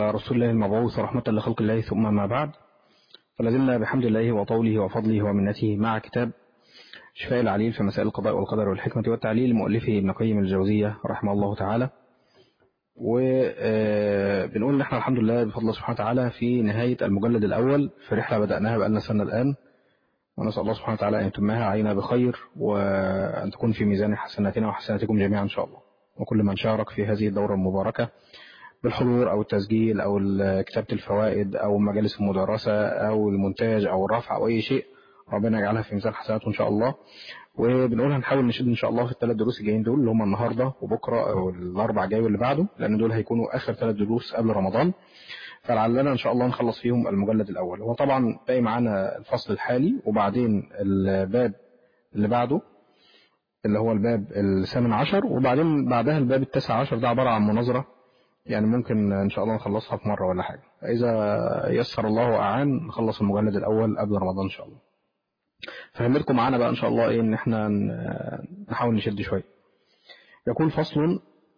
رسول الله المبعوث رحمة لخلق الله ثم ما بعد فلازلنا بحمد الله وطوله وفضله ومنته مع كتاب شفاء العليل في مسائل القضاء والقدر والحكمة والتعليل لمؤلفه ابن قيم الجوزية رحمه الله تعالى وبنقول ان احنا الحمد لله بفضل الله سبحانه وتعالى في نهاية المجلد الأول في رحلة بدأناها بقالنا سنة الآن ونسأل الله سبحانه وتعالى أن يتمها علينا بخير وأن تكون في ميزان حسناتنا وحسناتكم جميعا إن شاء الله وكل من شارك في هذه الدورة المباركة بالحضور أو التسجيل أو كتابة الفوائد أو مجالس المدرسة أو المونتاج أو الرفع أو أي شيء ربنا يجعلها في ميزان حسناته إن شاء الله وبنقول هنحاول نشد إن شاء الله في الثلاث دروس الجايين دول اللي هم النهاردة وبكرة أو الأربع جاي واللي بعده لأن دول هيكونوا آخر ثلاث دروس قبل رمضان فلعلنا إن شاء الله نخلص فيهم المجلد الأول هو طبعا باقي معانا الفصل الحالي وبعدين الباب اللي بعده اللي هو الباب الثامن عشر وبعدين بعدها الباب التاسع عشر ده عبارة عن مناظرة يعني ممكن إن شاء الله نخلصها في مرة ولا حاجة إذا يسر الله وأعان نخلص المجلد الأول قبل رمضان إن شاء الله فهمتكم معانا بقى إن شاء الله إيه إن إحنا نحاول نشد شوية يكون فصل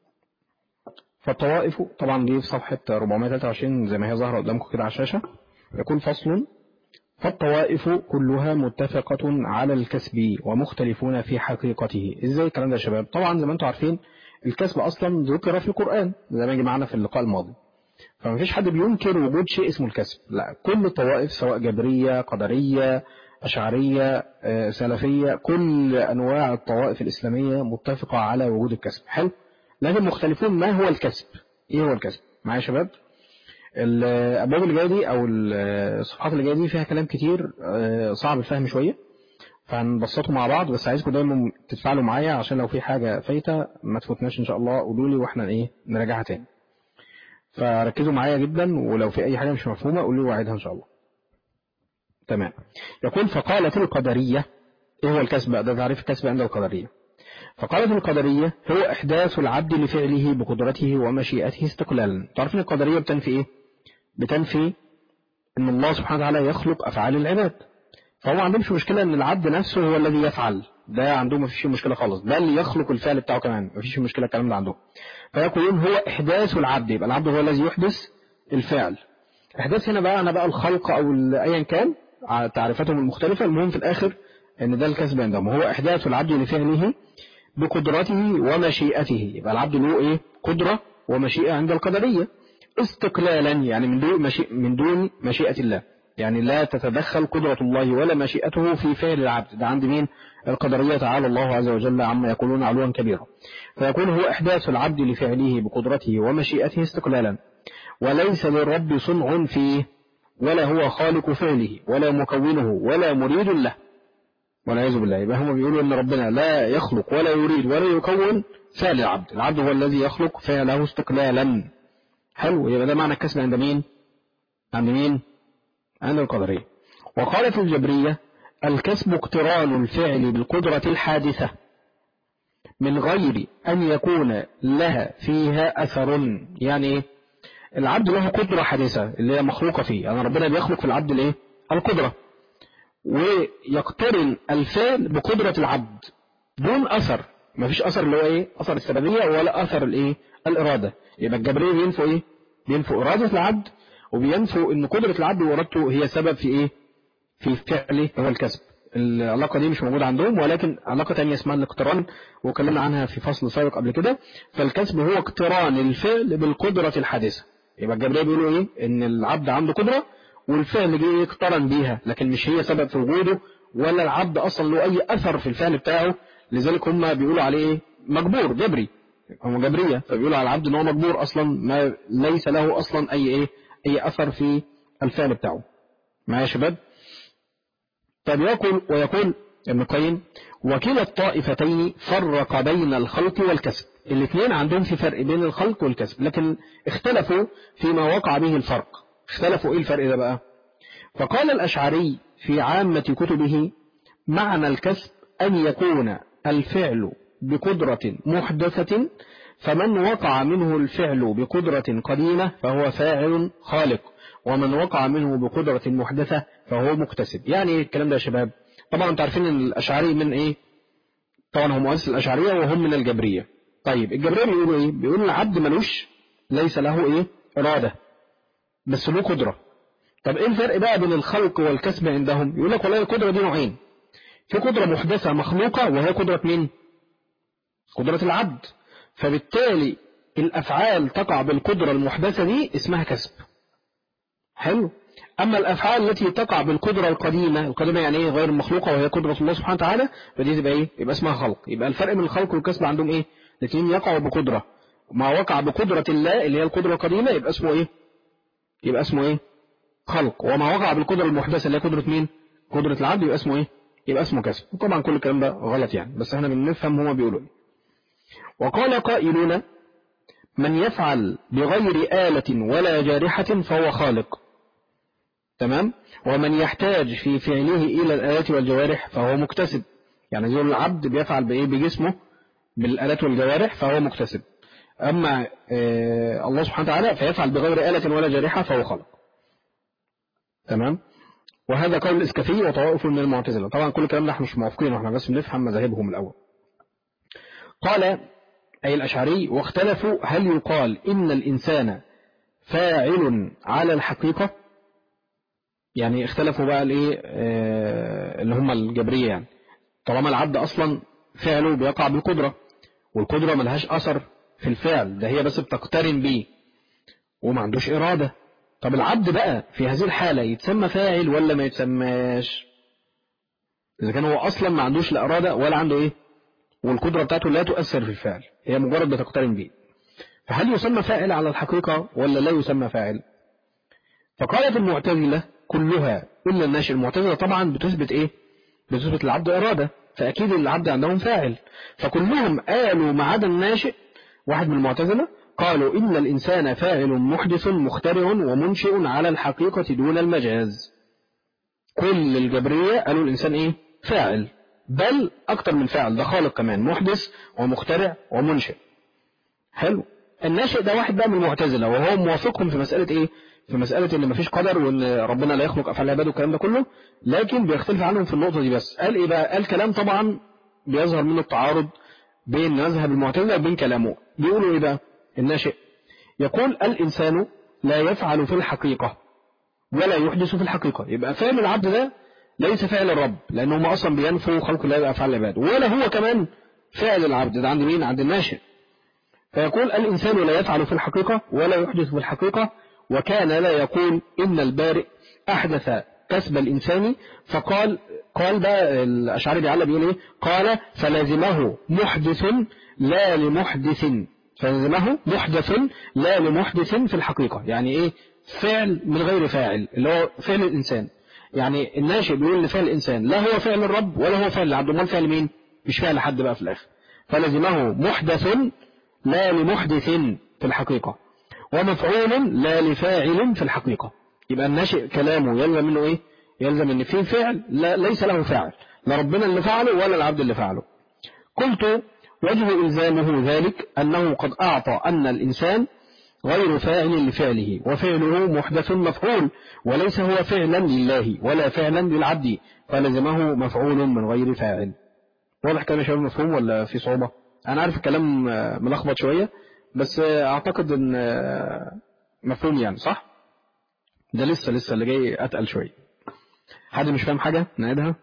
فالطوائف طبعا دي في صفحة 423 زي ما هي ظاهرة قدامكم كده على الشاشة يكون فصل فالطوائف كلها متفقة على الكسب ومختلفون في حقيقته ازاي الكلام ده يا شباب طبعا زي ما انتم عارفين الكسب اصلا ذكر في القرآن زي ما جه معانا في اللقاء الماضي فما فيش حد بينكر وجود شيء اسمه الكسب لا كل الطوائف سواء جبرية قدرية أشعرية سلفية كل أنواع الطوائف الإسلامية متفقة على وجود الكسب حلو لكن مختلفون ما هو الكسب ايه هو الكسب معايا يا شباب الابواب اللي جايه دي او الصفحات اللي جايه دي فيها كلام كتير صعب الفهم شويه فهنبسطه مع بعض بس عايزكم دايما تتفاعلوا معايا عشان لو في حاجه فايته ما تفوتناش ان شاء الله قولوا لي واحنا ايه نراجعها تاني فركزوا معايا جدا ولو في اي حاجه مش مفهومه قولوا لي واعيدها ان شاء الله تمام يقول فقالت القدريه ايه هو الكسب ده تعريف الكسب عند القدريه فقالت القدرية هو إحداث العبد لفعله بقدرته ومشيئته استقلالا تعرفين القدرية بتنفي إيه بتنفي أن الله سبحانه وتعالى يخلق أفعال العباد فهو ما عندهمش مشكلة أن العبد نفسه هو الذي يفعل ده عندهم ما فيش مشكلة خالص ده اللي يخلق الفعل بتاعه كمان ما فيش مشكلة الكلام ده عندهم فيقولون هو إحداث العبد يبقى العبد هو الذي يحدث الفعل إحداث هنا بقى أنا بقى الخلق أو أيا كان تعريفاتهم المختلفة المهم في الآخر أن ده الكسب عندهم هو إحداث العبد لفعله بقدرته ومشيئته يبقى العبد له ايه قدرة ومشيئة عند القدرية استقلالا يعني من دون مشي من دون مشيئة الله يعني لا تتدخل قدرة الله ولا مشيئته في فعل العبد ده عند مين القدرية تعالى الله عز وجل عما يقولون علوا كبيرا فيكون هو إحداث العبد لفعله بقدرته ومشيئته استقلالا وليس للرب صنع فيه ولا هو خالق فعله ولا مكونه ولا مريد له والعياذ بالله يبقى هم بيقولوا ان ربنا لا يخلق ولا يريد ولا يكون فعل العبد العبد هو الذي يخلق فعله استقلالا حلو يبقى ده معنى الكسب عند مين عند مين عند القدرية وقالت الجبرية الكسب اقتران الفعل بالقدرة الحادثة من غير أن يكون لها فيها أثر يعني ايه العبد له قدرة حادثة اللي هي مخلوقة فيه يعني ربنا بيخلق في العبد الايه القدرة ويقترن الفعل بقدرة العبد دون أثر ما فيش أثر اللي هو إيه أثر السببية ولا أثر الإيه الإرادة يبقى الجبرية بينفوا إيه بينفوا إرادة العبد وبينفوا إن قدرة العبد وإرادته هي سبب في إيه في فعله هو الكسب العلاقة دي مش موجودة عندهم ولكن علاقة تانية اسمها الاقتران وكلمنا عنها في فصل سابق قبل كده فالكسب هو اقتران الفعل بالقدرة الحادثة يبقى الجبرية بيقولوا إيه إن العبد عنده قدرة والفعل جه اقترن بيها لكن مش هي سبب في وجوده ولا العبد اصلا له اي اثر في الفعل بتاعه لذلك هم بيقولوا عليه مجبور جبري هم جبريه فبيقولوا على العبد ان هو مجبور اصلا ما ليس له اصلا اي ايه اي اثر في الفعل بتاعه معايا يا شباب طب يقول ويقول ابن القيم وكلا الطائفتين فرق بين الخلق والكسب الاثنين عندهم في فرق بين الخلق والكسب لكن اختلفوا فيما وقع به الفرق اختلفوا ايه الفرق ده بقى فقال الأشعري في عامة كتبه معنى الكسب أن يكون الفعل بقدرة محدثة فمن وقع منه الفعل بقدرة قديمة فهو فاعل خالق ومن وقع منه بقدرة محدثة فهو مكتسب يعني ايه الكلام ده يا شباب طبعا انتوا عارفين ان الأشعري من ايه طبعا هم مؤسس الأشعرية وهم من الجبرية طيب الجبرية بيقولوا ايه بيقولوا العبد ملوش ليس له ايه إرادة بس له قدرة طب ايه الفرق بقى بين الخلق والكسب عندهم يقول لك والله القدرة دي نوعين في قدرة محدثة مخلوقة وهي قدرة مين قدرة العبد فبالتالي الأفعال تقع بالقدرة المحدثة دي اسمها كسب حلو أما الأفعال التي تقع بالقدرة القديمة القديمة يعني إيه غير المخلوقة وهي قدرة الله سبحانه وتعالى فدي تبقى إيه يبقى اسمها خلق يبقى الفرق بين الخلق والكسب عندهم إيه الاثنين يقعوا بقدرة ما وقع بقدرة الله اللي هي القدرة القديمة يبقى اسمه إيه يبقى اسمه إيه خلق وما وقع بالقدرة المحدثة اللي هي قدرة مين قدرة العبد يبقى اسمه إيه يبقى اسمه كسب طبعا كل الكلام ده غلط يعني بس احنا بنفهم هما بيقولوا ايه وقال قائلون من يفعل بغير آلة ولا جارحة فهو خالق تمام ومن يحتاج في فعله إلى الآلات والجوارح فهو مكتسب يعني يقول العبد بيفعل بإيه بجسمه بالآلات والجوارح فهو مكتسب أما آه الله سبحانه وتعالى فيفعل بغير آلة ولا جارحة فهو خالق تمام وهذا قول الإسكافي وطوائف من المعتزلة طبعا كل الكلام ده احنا مش موافقين واحنا بس بنفهم مذاهبهم الأول قال أي الأشعري واختلفوا هل يقال إن الإنسان فاعل على الحقيقة يعني اختلفوا بقى الايه اه اللي هم الجبرية يعني طالما العبد أصلا فعله بيقع بالقدرة والقدرة ملهاش أثر في الفعل ده هي بس بتقترن بيه وما عندوش إرادة طب العبد بقى في هذه الحالة يتسمى فاعل ولا ما يتسماش إذا كان هو أصلا ما عندوش لا إرادة ولا عنده إيه والقدرة بتاعته لا تؤثر في الفعل هي مجرد بتقترن به فهل يسمى فاعل على الحقيقة ولا لا يسمى فاعل فقالت المعتزلة كلها إلا الناشئ المعتزلة طبعا بتثبت إيه بتثبت العبد إرادة فأكيد العبد عندهم فاعل فكلهم قالوا ما عدا الناشئ واحد من المعتزلة قالوا إن الإنسان فاعل محدث مخترع ومنشئ على الحقيقة دون المجاز كل الجبرية قالوا الإنسان إيه فاعل بل أكتر من فاعل ده خالق كمان محدث ومخترع ومنشئ حلو الناشئ ده واحد بقى من المعتزلة وهو موافقهم في مسألة إيه في مسألة إن مفيش قدر وإن ربنا لا يخلق أفعال العباد والكلام ده كله لكن بيختلف عنهم في النقطة دي بس قال إيه بقى قال كلام طبعا بيظهر منه التعارض بين مذهب المعتزلة وبين كلامه بيقولوا إيه بقى الناشئ يقول الإنسان لا يفعل في الحقيقة ولا يحدث في الحقيقة يبقى فعل العبد ده ليس فعل الرب لأنه هم أصلا بينفوا خلق الله بأفعال العباد ولا هو كمان فعل العبد ده عند مين عند الناشئ فيقول الإنسان لا يفعل في الحقيقة ولا يحدث في الحقيقة وكان لا يقول إن البارئ أحدث كسب الإنسان فقال قال بقى الأشعري بيعلى بيقول إيه قال فلازمه محدث لا لمحدث فلازمه محدث لا لمحدث في الحقيقة يعني إيه فعل من غير فاعل اللي هو فعل الإنسان يعني الناشئ بيقول لفعل الإنسان لا هو فعل الرب ولا هو فعل العبد امال فعل مين مش فعل حد بقى في الآخر فلازمه محدث لا لمحدث في الحقيقة ومفعول لا لفاعل في الحقيقة يبقى الناشئ كلامه يلزم منه ايه يلزم ان في فعل لا ليس له فاعل لا ربنا اللي فعله ولا العبد اللي فعله قلت وجه إلزامه ذلك أنه قد أعطى أن الإنسان غير فاعل لفعله وفعله محدث مفعول وليس هو فعلا لله ولا فعلا للعبد فلزمه مفعول من غير فاعل واضح كان شباب مفهوم ولا في صعوبة أنا عارف الكلام ملخبط شوية بس أعتقد أن مفهوم يعني صح ده لسه لسه اللي جاي أتقل شوية حد مش فاهم حاجة نعيدها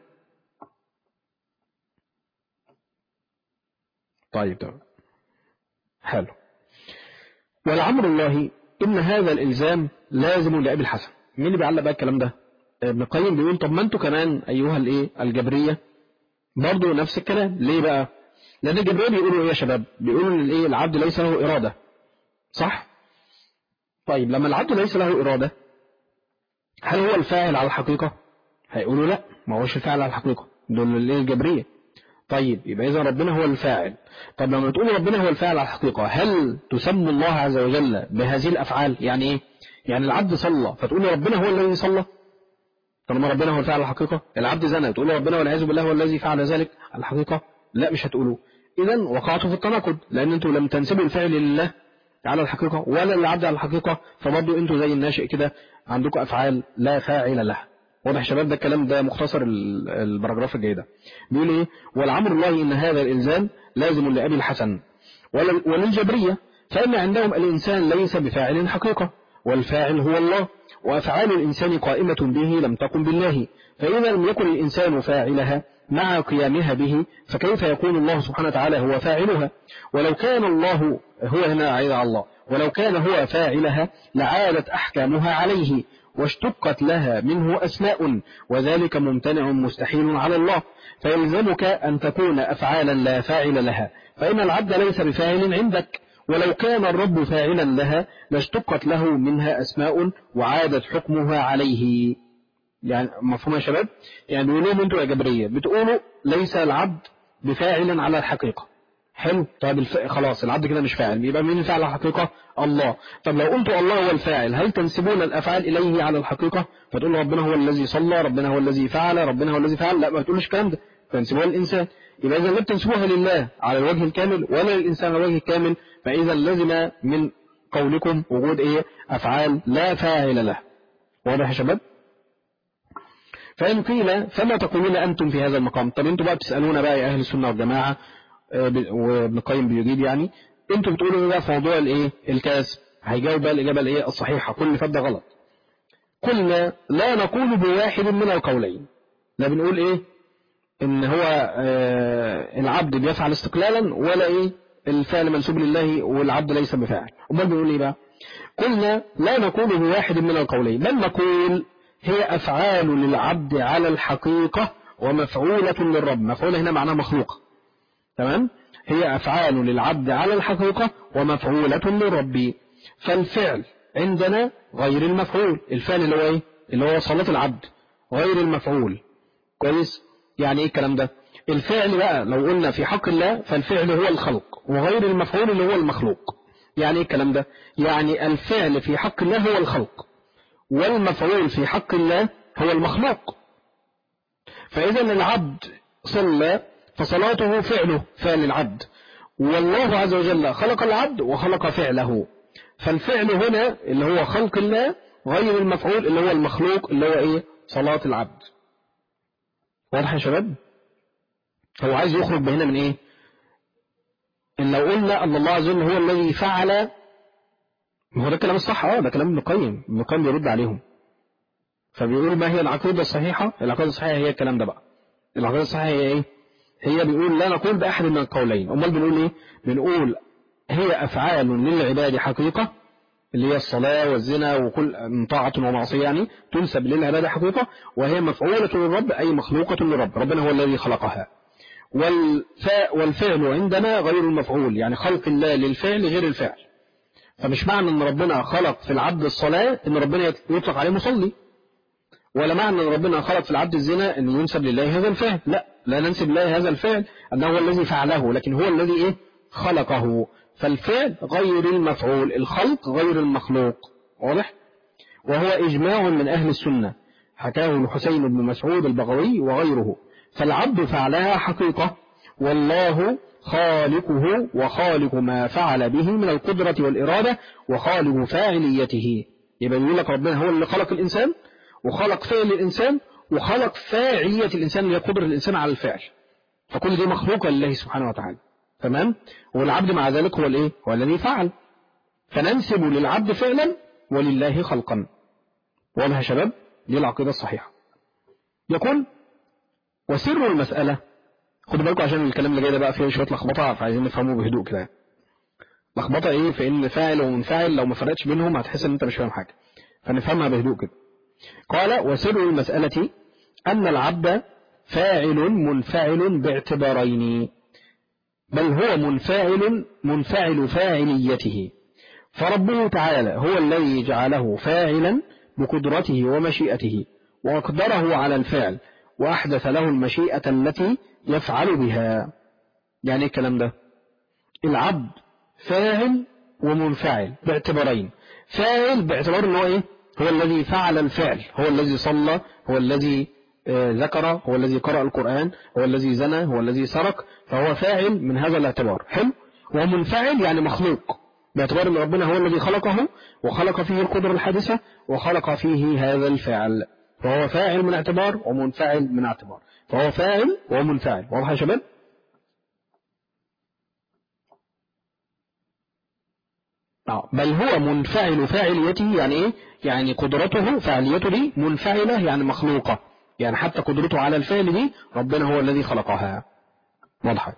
طيب تمام حلو ولعمر الله إن هذا الإلزام لازم لأبي الحسن مين اللي بيعلق بقى الكلام ده ابن القيم بيقول طب ما انتوا كمان أيها الإيه الجبرية برضه نفس الكلام ليه بقى لأن الجبرية بيقولوا إيه يا شباب بيقولوا إن الإيه العبد ليس له إرادة صح طيب لما العبد ليس له إرادة هل هو الفاعل على الحقيقة هيقولوا لا ما هوش الفاعل على الحقيقة دول الإيه الجبرية طيب يبقى إذا ربنا هو الفاعل طب لما تقول ربنا هو الفاعل على الحقيقة هل تسمى الله عز وجل بهذه الأفعال يعني إيه يعني العبد صلى فتقول ربنا هو الذي صلى طالما ربنا هو الفاعل على الحقيقة العبد زنى تقول ربنا والعياذ بالله هو الذي فعل ذلك على الحقيقة لا مش هتقولوه إذا وقعتوا في التناقض لأن أنتم لم تنسبوا الفعل لله على الحقيقة ولا للعبد على الحقيقة فبرضه أنتم زي الناشئ كده عندكم أفعال لا فاعل لها واضح شباب ده الكلام ده مختصر البراجراف الجاي ده بيقول ايه والعمر الله ان هذا الالزام لازم لابي الحسن وللجبريه فان عندهم الانسان ليس بفاعل حقيقه والفاعل هو الله وأفعال الإنسان قائمة به لم تكن بالله فإذا لم يكن الإنسان فاعلها مع قيامها به فكيف يكون الله سبحانه وتعالى هو فاعلها ولو كان الله هو هنا عيد على الله ولو كان هو فاعلها لعادت أحكامها عليه واشتقت لها منه أسماء وذلك ممتنع مستحيل على الله فيلزمك أن تكون أفعالا لا فاعل لها فإن العبد ليس بفاعل عندك ولو كان الرب فاعلا لها لاشتقت له منها أسماء وعادت حكمها عليه يعني مفهوم يا شباب يعني بيقولوا انتوا يا جبرية بتقولوا ليس العبد بفاعل على الحقيقة حلو طيب الف... خلاص العبد كده مش فاعل يبقى مين الفاعل على الحقيقة الله طب لو قلتوا الله هو الفاعل هل تنسبون الأفعال إليه على الحقيقة فتقول ربنا هو الذي صلى ربنا هو الذي فعل ربنا هو الذي فعل لا ما تقولش الكلام ده تنسبوها للإنسان يبقى إذا لا تنسبوها لله على الوجه الكامل ولا للإنسان على الوجه الكامل فإذا لزم من قولكم وجود إيه أفعال لا فاعل له واضح يا شباب فإن قيل فما تقولون أنتم في هذا المقام طب أنتم بقى بتسألونا بقى يا أهل السنة والجماعة وابن القيم بيجيب يعني أنتم بتقولوا بقى في موضوع الإيه الكاسب هيجاوب بقى الإجابة الإيه الصحيحة كل فد غلط قلنا لا نقول بواحد من القولين لا بنقول إيه إن هو آه العبد بيفعل استقلالا ولا إيه الفعل منسوب لله والعبد ليس بفاعل أمال بنقول إيه بقى قلنا لا نقول بواحد من القولين بل نقول هي أفعال للعبد على الحقيقة ومفعولة للرب مفعولة هنا معناها مخلوقة تمام هي أفعال للعبد على الحقيقة ومفعولة للرب فالفعل عندنا غير المفعول الفعل اللي هو ايه اللي هو صلاة العبد غير المفعول كويس يعني ايه الكلام ده الفعل بقى لو قلنا في حق الله فالفعل هو الخلق وغير المفعول اللي هو المخلوق يعني ايه الكلام ده يعني الفعل في حق الله هو الخلق والمفعول في حق الله هو المخلوق فإذا العبد صلى فصلاته فعله فعل العبد والله عز وجل خلق العبد وخلق فعله فالفعل هنا اللي هو خلق الله غير المفعول اللي هو المخلوق اللي هو ايه صلاة العبد واضح يا شباب هو عايز يخرج بهنا من ايه ان لو قلنا ان الله عز وجل هو الذي فعل ما هو ده كلام الصح اه ده كلام ابن القيم ابن القيم بيرد عليهم فبيقول ما هي العقيدة الصحيحة العقيدة الصحيحة هي الكلام ده بقى العقيدة الصحيحة هي ايه هي بيقول لا نقول بأحد من القولين امال بنقول ايه بنقول هي أفعال للعباد حقيقة اللي هي الصلاة والزنا وكل طاعة ومعصية يعني تنسب للعباد حقيقة وهي مفعولة للرب أي مخلوقة للرب ربنا هو الذي خلقها والفاء والفعل عندنا غير المفعول يعني خلق الله للفعل غير الفعل فمش معنى ان ربنا خلق في العبد الصلاة ان ربنا يطلق عليه مصلي ولا معنى ان ربنا خلق في العبد الزنا ان ينسب لله هذا الفعل لا لا ننسب لله هذا الفعل انه هو الذي فعله لكن هو الذي ايه خلقه فالفعل غير المفعول الخلق غير المخلوق واضح وهو اجماع من اهل السنة حكاه الحسين بن مسعود البغوي وغيره فالعبد فعلها حقيقة والله خالقه وخالق ما فعل به من القدرة والإرادة وخالق فاعليته يبقى يقول لك ربنا هو اللي خلق الإنسان وخلق فعل الإنسان وخلق فاعلية الإنسان اللي هي قدرة الإنسان على الفعل فكل دي مخلوقة لله سبحانه وتعالى تمام والعبد مع ذلك هو الايه هو الذي فعل فننسب للعبد فعلا ولله خلقا واضح يا شباب دي العقيدة الصحيحة يقول وسر المسألة خدوا بالكم عشان الكلام اللي جاي ده بقى فيه شويه لخبطه فعايزين نفهمه بهدوء كده لخبطه ايه في ان فاعل ومنفعل لو ما فرقتش بينهم هتحس ان انت مش فاهم حاجه فنفهمها بهدوء كده قال وسر المسألة أن العبد فاعل منفعل باعتبارين بل هو منفعل منفعل فاعليته فربه تعالى هو الذي جعله فاعلا بقدرته ومشيئته وأقدره على الفعل وأحدث له المشيئة التي يفعل بها يعني الكلام ده العبد فاعل ومنفعل باعتبارين فاعل باعتبار ان هو ايه هو الذي فعل الفعل هو الذي صلى هو الذي ذكر هو الذي قرأ القرآن هو الذي زنى هو الذي سرق فهو فاعل من هذا الاعتبار حلو ومنفعل يعني مخلوق باعتبار ان ربنا هو الذي خلقه وخلق فيه القدرة الحادثة وخلق فيه هذا الفعل فهو فاعل من اعتبار ومنفعل من اعتبار فهو فاعل ومنفعل واضح يا شباب آه، بل هو منفعل فاعليته يعني ايه يعني قدرته فاعليته دي منفعلة يعني مخلوقة يعني حتى قدرته على الفعل دي ربنا هو الذي خلقها واضحة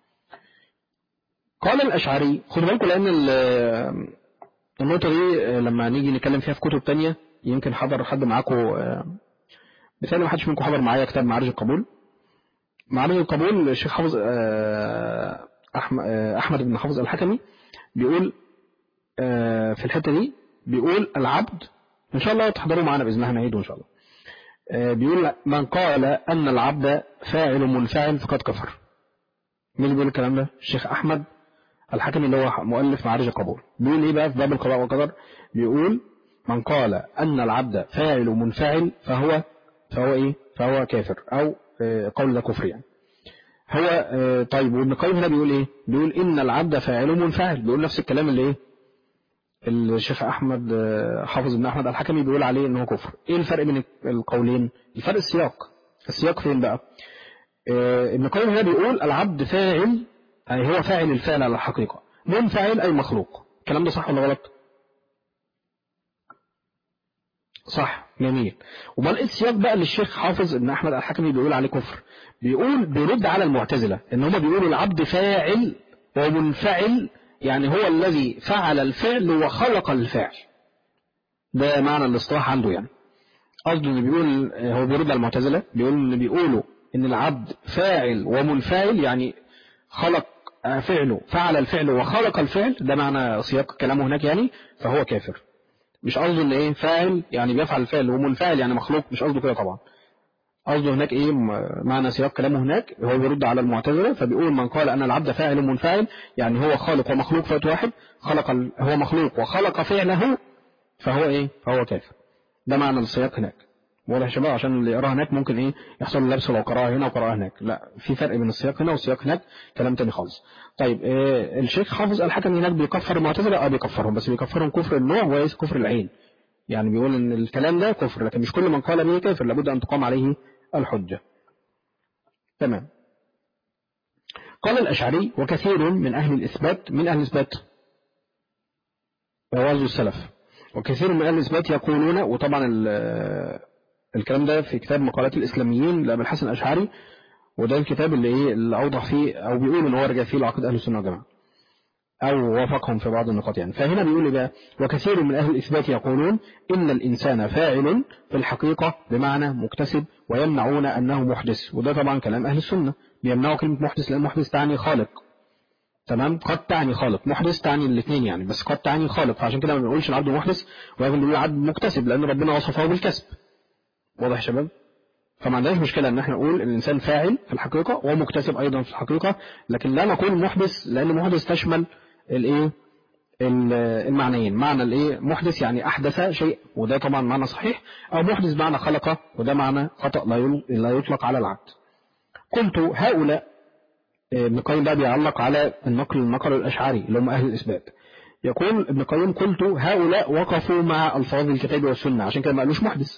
قال الأشعري خدوا بالكم لأن ال- النقطة دي لما نيجي نتكلم فيها في كتب تانية يمكن حضر حد معاكم بالتالي ما حدش منكم حضر معايا كتاب معارج القبول معارج القبول الشيخ حافظ آه، أحم- آه، أحمد بن حافظ الحكمي بيقول آه، في الحتة دي بيقول العبد إن شاء الله تحضروا معنا بإذن الله هنعيده إن شاء الله آه، بيقول من قال أن العبد فاعل منفعل فقد كفر مين اللي بيقول الكلام ده الشيخ أحمد الحكمي اللي هو مؤلف معارج القبول بيقول إيه بقى في باب القضاء والقدر بيقول من قال أن العبد فاعل منفعل فهو فهو إيه فهو كافر أو آه، قول ده كفر يعني هو آه، طيب وابن القيم هنا بيقول ايه بيقول ان العبد فاعل منفعل بيقول نفس الكلام اللي ايه الشيخ احمد آه، حافظ بن احمد الحكمي بيقول عليه ان هو كفر ايه الفرق بين القولين الفرق السياق السياق فين بقى آه، ابن القيم هنا بيقول العبد فاعل اي هو فاعل الفعل على الحقيقه منفعل اي مخلوق الكلام ده صح ولا غلط صح جميل امال ايه السياق بقى اللي الشيخ حافظ ابن احمد الحكمي بيقول عليه كفر بيقول بيرد على المعتزله ان هم بيقولوا العبد فاعل ومنفعل يعني هو الذي فعل الفعل وخلق الفعل ده معنى الاصطلاح عنده يعني قصده اللي بيقول هو بيرد على المعتزله بيقول ان بيقولوا ان العبد فاعل ومنفعل يعني خلق فعله فعل الفعل وخلق الفعل ده معنى سياق كلامه هناك يعني فهو كافر مش قصده ان ايه فاعل يعني بيفعل الفعل ومنفعل يعني مخلوق مش قصده كده طبعا قصده هناك ايه م- معنى سياق كلامه هناك هو بيرد على المعتزله فبيقول من قال ان العبد فاعل منفعل يعني هو خالق ومخلوق في وقت واحد خلق ال... هو مخلوق وخلق فعله فهو ايه فهو كافر ده معنى السياق هناك واضح يا شباب عشان اللي يقراها هناك ممكن ايه يحصل له لبس لو قراها هنا وقراها هناك لا في فرق بين السياق هنا والسياق هناك كلام تاني خالص طيب إيه الشيخ حافظ الحكم هناك بيكفر المعتزله اه بيكفرهم بس بيكفرهم كفر النوع وليس كفر العين يعني بيقول ان الكلام ده كفر لكن مش كل من قال به كافر لابد ان تقام عليه الحجه تمام قال الاشعري وكثير من اهل الاثبات من اهل الاثبات رواه السلف وكثير من اهل الاثبات يقولون وطبعا ال- الكلام ده في كتاب مقالات الاسلاميين لابي الحسن الاشعري وده الكتاب اللي ايه اللي اوضح فيه او بيقول ان هو رجع فيه لعقيده اهل السنه والجماعه أو وافقهم في بعض النقاط يعني فهنا بيقول لي بقى وكثير من أهل الإثبات يقولون إن الإنسان فاعل في الحقيقة بمعنى مكتسب ويمنعون أنه محدث وده طبعا كلام أهل السنة بيمنعوا كلمة محدث لأن محدث تعني خالق تمام قد تعني خالق محدث تعني الاثنين يعني بس قد تعني خالق فعشان كده ما بنقولش العبد محدث ولكن بنقول العبد مكتسب لأن ربنا وصفه بالكسب واضح يا شباب فما عندناش مشكلة ان احنا نقول الانسان فاعل في الحقيقة ومكتسب ايضا في الحقيقة لكن لا نقول محدث لان محدث تشمل الايه ال- المعنيين معنى الايه محدث يعني احدث شيء وده طبعا معنى صحيح او محدث معنى خلق وده معنى خطأ لا يل- لا يطلق على العبد قلت هؤلاء آه، ابن القيم بقى بيعلق على النقل النقل الاشعري اللي هم اهل الاثبات يقول ابن القيم قلت هؤلاء وقفوا مع الفاظ الكتاب والسنه عشان كده ما قالوش محدث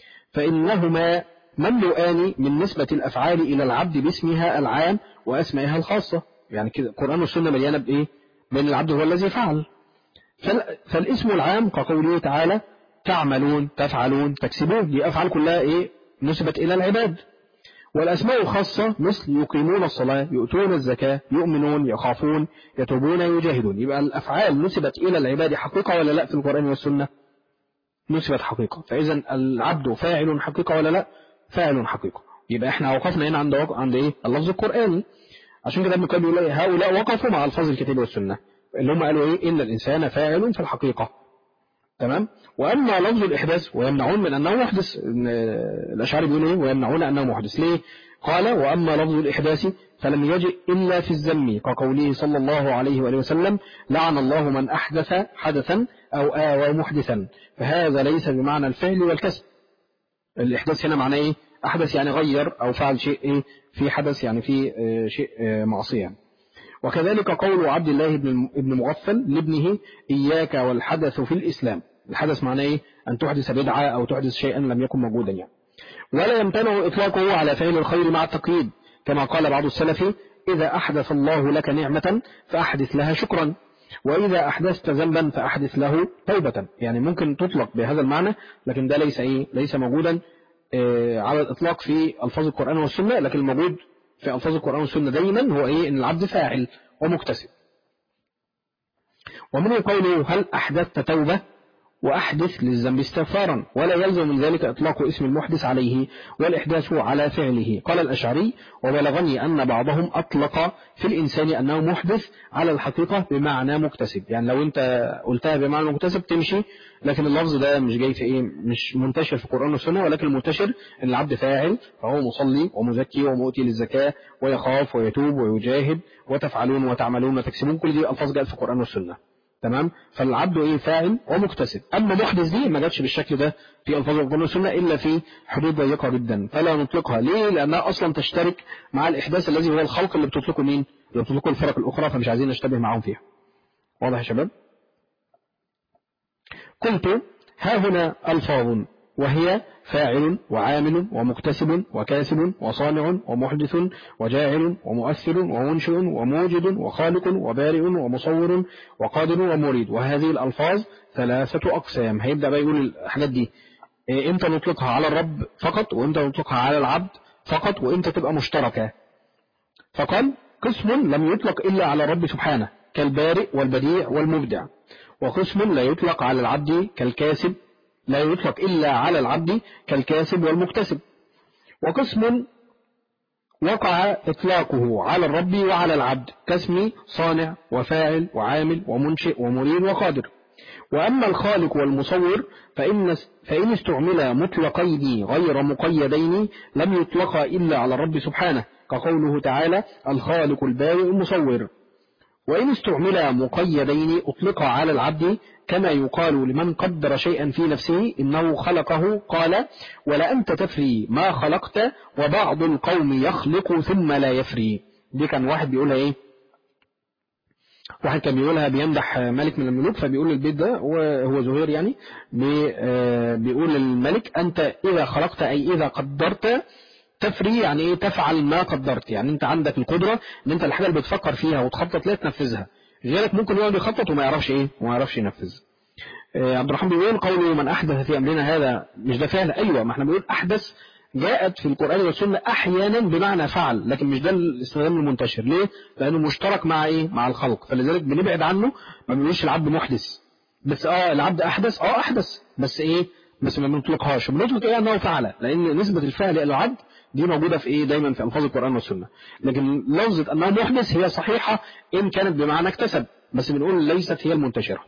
فانهما مملوءان من نسبة الأفعال إلى العبد باسمها العام وأسمائها الخاصة يعني كده القرآن والسنة مليانة بإيه؟ بأن العبد هو الذي فعل فال- فالاسم العام كقوله تعالى تعملون تفعلون تكسبون دي أفعال كلها إيه؟ نسبت إلى العباد والأسماء الخاصة مثل يقيمون الصلاة يؤتون الزكاة يؤمنون يخافون يتوبون يجاهدون يبقى الأفعال نسبت إلى العباد حقيقة ولا لا في القرآن والسنة نسبت حقيقة فإذا العبد فاعل حقيقة ولا لا فاعل حقيقة يبقى احنا وقفنا هنا عند وق... عند ايه اللفظ القرآني عشان كده ابن القيم بيقول إيه؟ هؤلاء وقفوا مع الفاظ الكتاب والسنة اللي هم قالوا ايه ان الانسان فاعل في الحقيقة تمام واما لفظ الاحداث ويمنعون من انه محدث إن الاشعري بيقول ايه ويمنعون انه محدث ليه قال واما لفظ الاحداث فلم يجئ الا في الذم كقوله صلى الله عليه واله وسلم لعن الله من احدث حدثا او اوى محدثا فهذا ليس بمعنى الفعل والكسب الإحداث هنا معناه إيه؟ أحدث يعني غير أو فعل شيء إيه؟ في حدث يعني في آه، شيء آه، معصية يعني. وكذلك قول عبد الله بن ابن مغفل لابنه إياك والحدث في الإسلام الحدث معناه إيه؟ أن تحدث بدعة أو تحدث شيئا لم يكن موجودا يعني ولا يمتنع إطلاقه على فعل الخير مع التقييد كما قال بعض السلف إذا أحدث الله لك نعمة فأحدث لها شكرا وإذا أحدثت ذنبا فأحدث له توبة يعني ممكن تطلق بهذا المعنى لكن ده ليس إيه ليس موجودا آه، على الإطلاق في ألفاظ القرآن والسنة لكن الموجود في ألفاظ القرآن والسنة دايما هو إيه إن العبد فاعل ومكتسب ومنه قوله هل أحدثت توبة وأحدث للذنب استغفارا ولا يلزم من ذلك إطلاق اسم المحدث عليه والإحداث على فعله قال الأشعري وبلغني أن بعضهم أطلق في الإنسان أنه محدث على الحقيقة بمعنى مكتسب يعني لو أنت قلتها بمعنى مكتسب تمشي لكن اللفظ ده مش جاي في إيه مش منتشر في القرآن والسنة ولكن المنتشر أن العبد فاعل فهو مصلي ومزكي ومؤتي للزكاة ويخاف ويتوب ويجاهد وتفعلون وتعملون وتكسبون كل دي ألفاظ جاءت في القرآن والسنة تمام فالعبد ايه فاعل ومكتسب اما محدث دي ما جاتش بالشكل ده في الفاظ القران والسنه الا في حدود ضيقه جدا فلا نطلقها ليه لانها اصلا تشترك مع الاحداث الذي هو الخلق اللي بتطلقه مين اللي بتطلقه الفرق الاخرى فمش عايزين نشتبه معاهم فيها واضح يا شباب قلت ها هنا الفاظ وهي فاعل وعامل ومكتسب وكاسب وصانع ومحدث وجاعل ومؤثر ومنشئ وموجد وخالق وبارئ ومصور وقادر ومريد وهذه الألفاظ ثلاثة أقسام هيبدأ بقى يقول الحاجات دي إيه امتى نطلقها على الرب فقط وامتى نطلقها على العبد فقط وامتى تبقى مشتركة فقال قسم لم يطلق إلا على الرب سبحانه كالبارئ والبديع والمبدع وقسم لا يطلق على العبد كالكاسب لا يطلق إلا على العبد كالكاسب والمكتسب وقسم وقع إطلاقه على الرب وعلى العبد كاسم صانع وفاعل وعامل ومنشئ ومريد وقادر وأما الخالق والمصور فإن, فإن استعمل مطلقين غير مقيدين لم يطلقا إلا على الرب سبحانه كقوله تعالى الخالق البارئ المصور وإن استعمل مقيدين أطلق على العبد كما يقال لمن قدر شيئا في نفسه إنه خلقه قال ولا أنت تفري ما خلقت وبعض القوم يخلق ثم لا يفري دي كان واحد بيقولها إيه واحد كان بيقولها بيمدح ملك من الملوك فبيقول البيت ده وهو زهير يعني بيقول للملك أنت إذا خلقت أي إذا قدرت تفري يعني ايه تفعل ما قدرت يعني انت عندك القدرة ان انت الحاجة اللي بتفكر فيها وتخطط لها تنفذها غيرك ممكن يقعد يخطط وما يعرفش ايه وما يعرفش ينفذ آه عبد الرحمن بيقول قوله من احدث في امرنا هذا مش ده فعل ايوه ما احنا بنقول احدث جاءت في القرآن والسنة احيانا بمعنى فعل لكن مش ده الاستخدام المنتشر ليه لانه مشترك مع ايه مع الخلق فلذلك بنبعد عنه ما بنقولش العبد محدث بس اه العبد احدث اه احدث بس ايه بس ما بنطلقهاش بنطلق ايه انه فعل لان نسبة الفعل الى العبد دي موجودة في ايه دايما في الفاظ القرآن والسنة لكن لفظة انها محدث هي صحيحة ان كانت بمعنى اكتسب بس بنقول ليست هي المنتشرة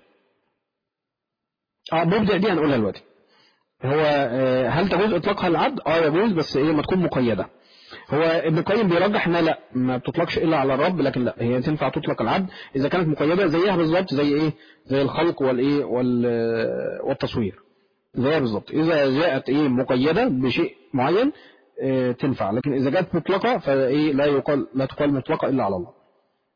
اه مبدع دي هنقولها دلوقتي هو آه هل تجوز اطلاقها العبد اه يجوز بس ايه ما تكون مقيدة هو ابن القيم بيرجح انها لا ما بتطلقش الا على الرب لكن لا هي تنفع تطلق العبد اذا كانت مقيدة زيها بالظبط زي ايه زي الخلق والايه والتصوير زيها بالظبط اذا جاءت ايه مقيدة بشيء معين اه تنفع لكن اذا جاءت مطلقة فايه لا يقال لا تقال مطلقة الا على الله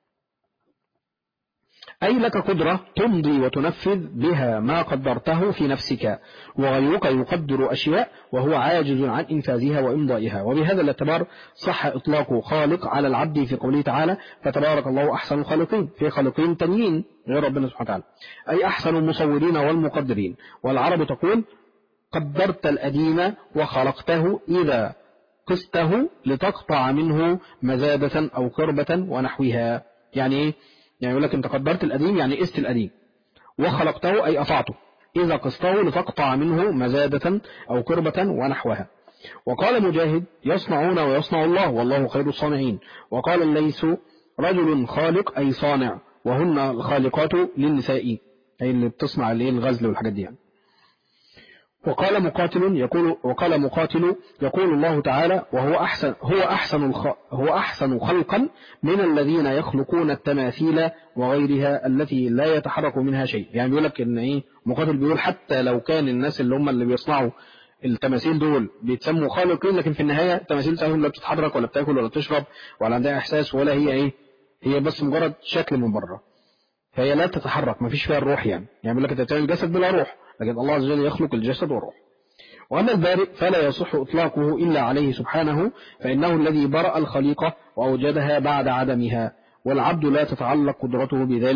أي لك قدرة تمضي وتنفذ بها ما قدرته في نفسك وغيرك يقدر أشياء وهو عاجز عن إنفاذها وإمضائها وبهذا الاعتبار صح إطلاق خالق على العبد في قوله تعالى فتبارك الله أحسن الخالقين في خالقين تانيين غير ربنا سبحانه وتعالى أي أحسن المصورين والمقدرين والعرب تقول قدرت الأديم وخلقته إذا قسته لتقطع منه مزادة أو كربة ونحوها يعني إيه يعني يقول لك انت قدرت القديم يعني قست القديم وخلقته أي أطعته إذا قسته لتقطع منه مزادة أو كربة ونحوها وقال مجاهد يصنعون ويصنع الله والله خير الصانعين وقال الليث رجل خالق أي صانع وهن الخالقات للنساء أي اللي بتصنع الغزل والحاجات دي يعني وقال مقاتل يقول وقال مقاتل يقول الله تعالى وهو أحسن هو أحسن الخ هو أحسن خلقا من الذين يخلقون التماثيل وغيرها التي لا يتحرك منها شيء يعني بيقول لك ان ايه مقاتل بيقول حتى لو كان الناس اللي هم اللي بيصنعوا التماثيل دول بيتسموا خالقين لكن في النهاية التماثيل بتاعتهم لا بتتحرك ولا بتاكل ولا بتشرب ولا عندها احساس ولا هي ايه هي بس مجرد شكل من بره فهي لا تتحرك ما فيش فيها الروح يعني يعني بيقول لك انت بتعمل جسد بلا روح لكن الله عز وجل يخلق الجسد والروح وأما البارئ فلا يصح إطلاقه إلا عليه سبحانه فإنه الذي برأ الخليقة وأوجدها بعد عدمها والعبد لا تتعلق قدرته بذلك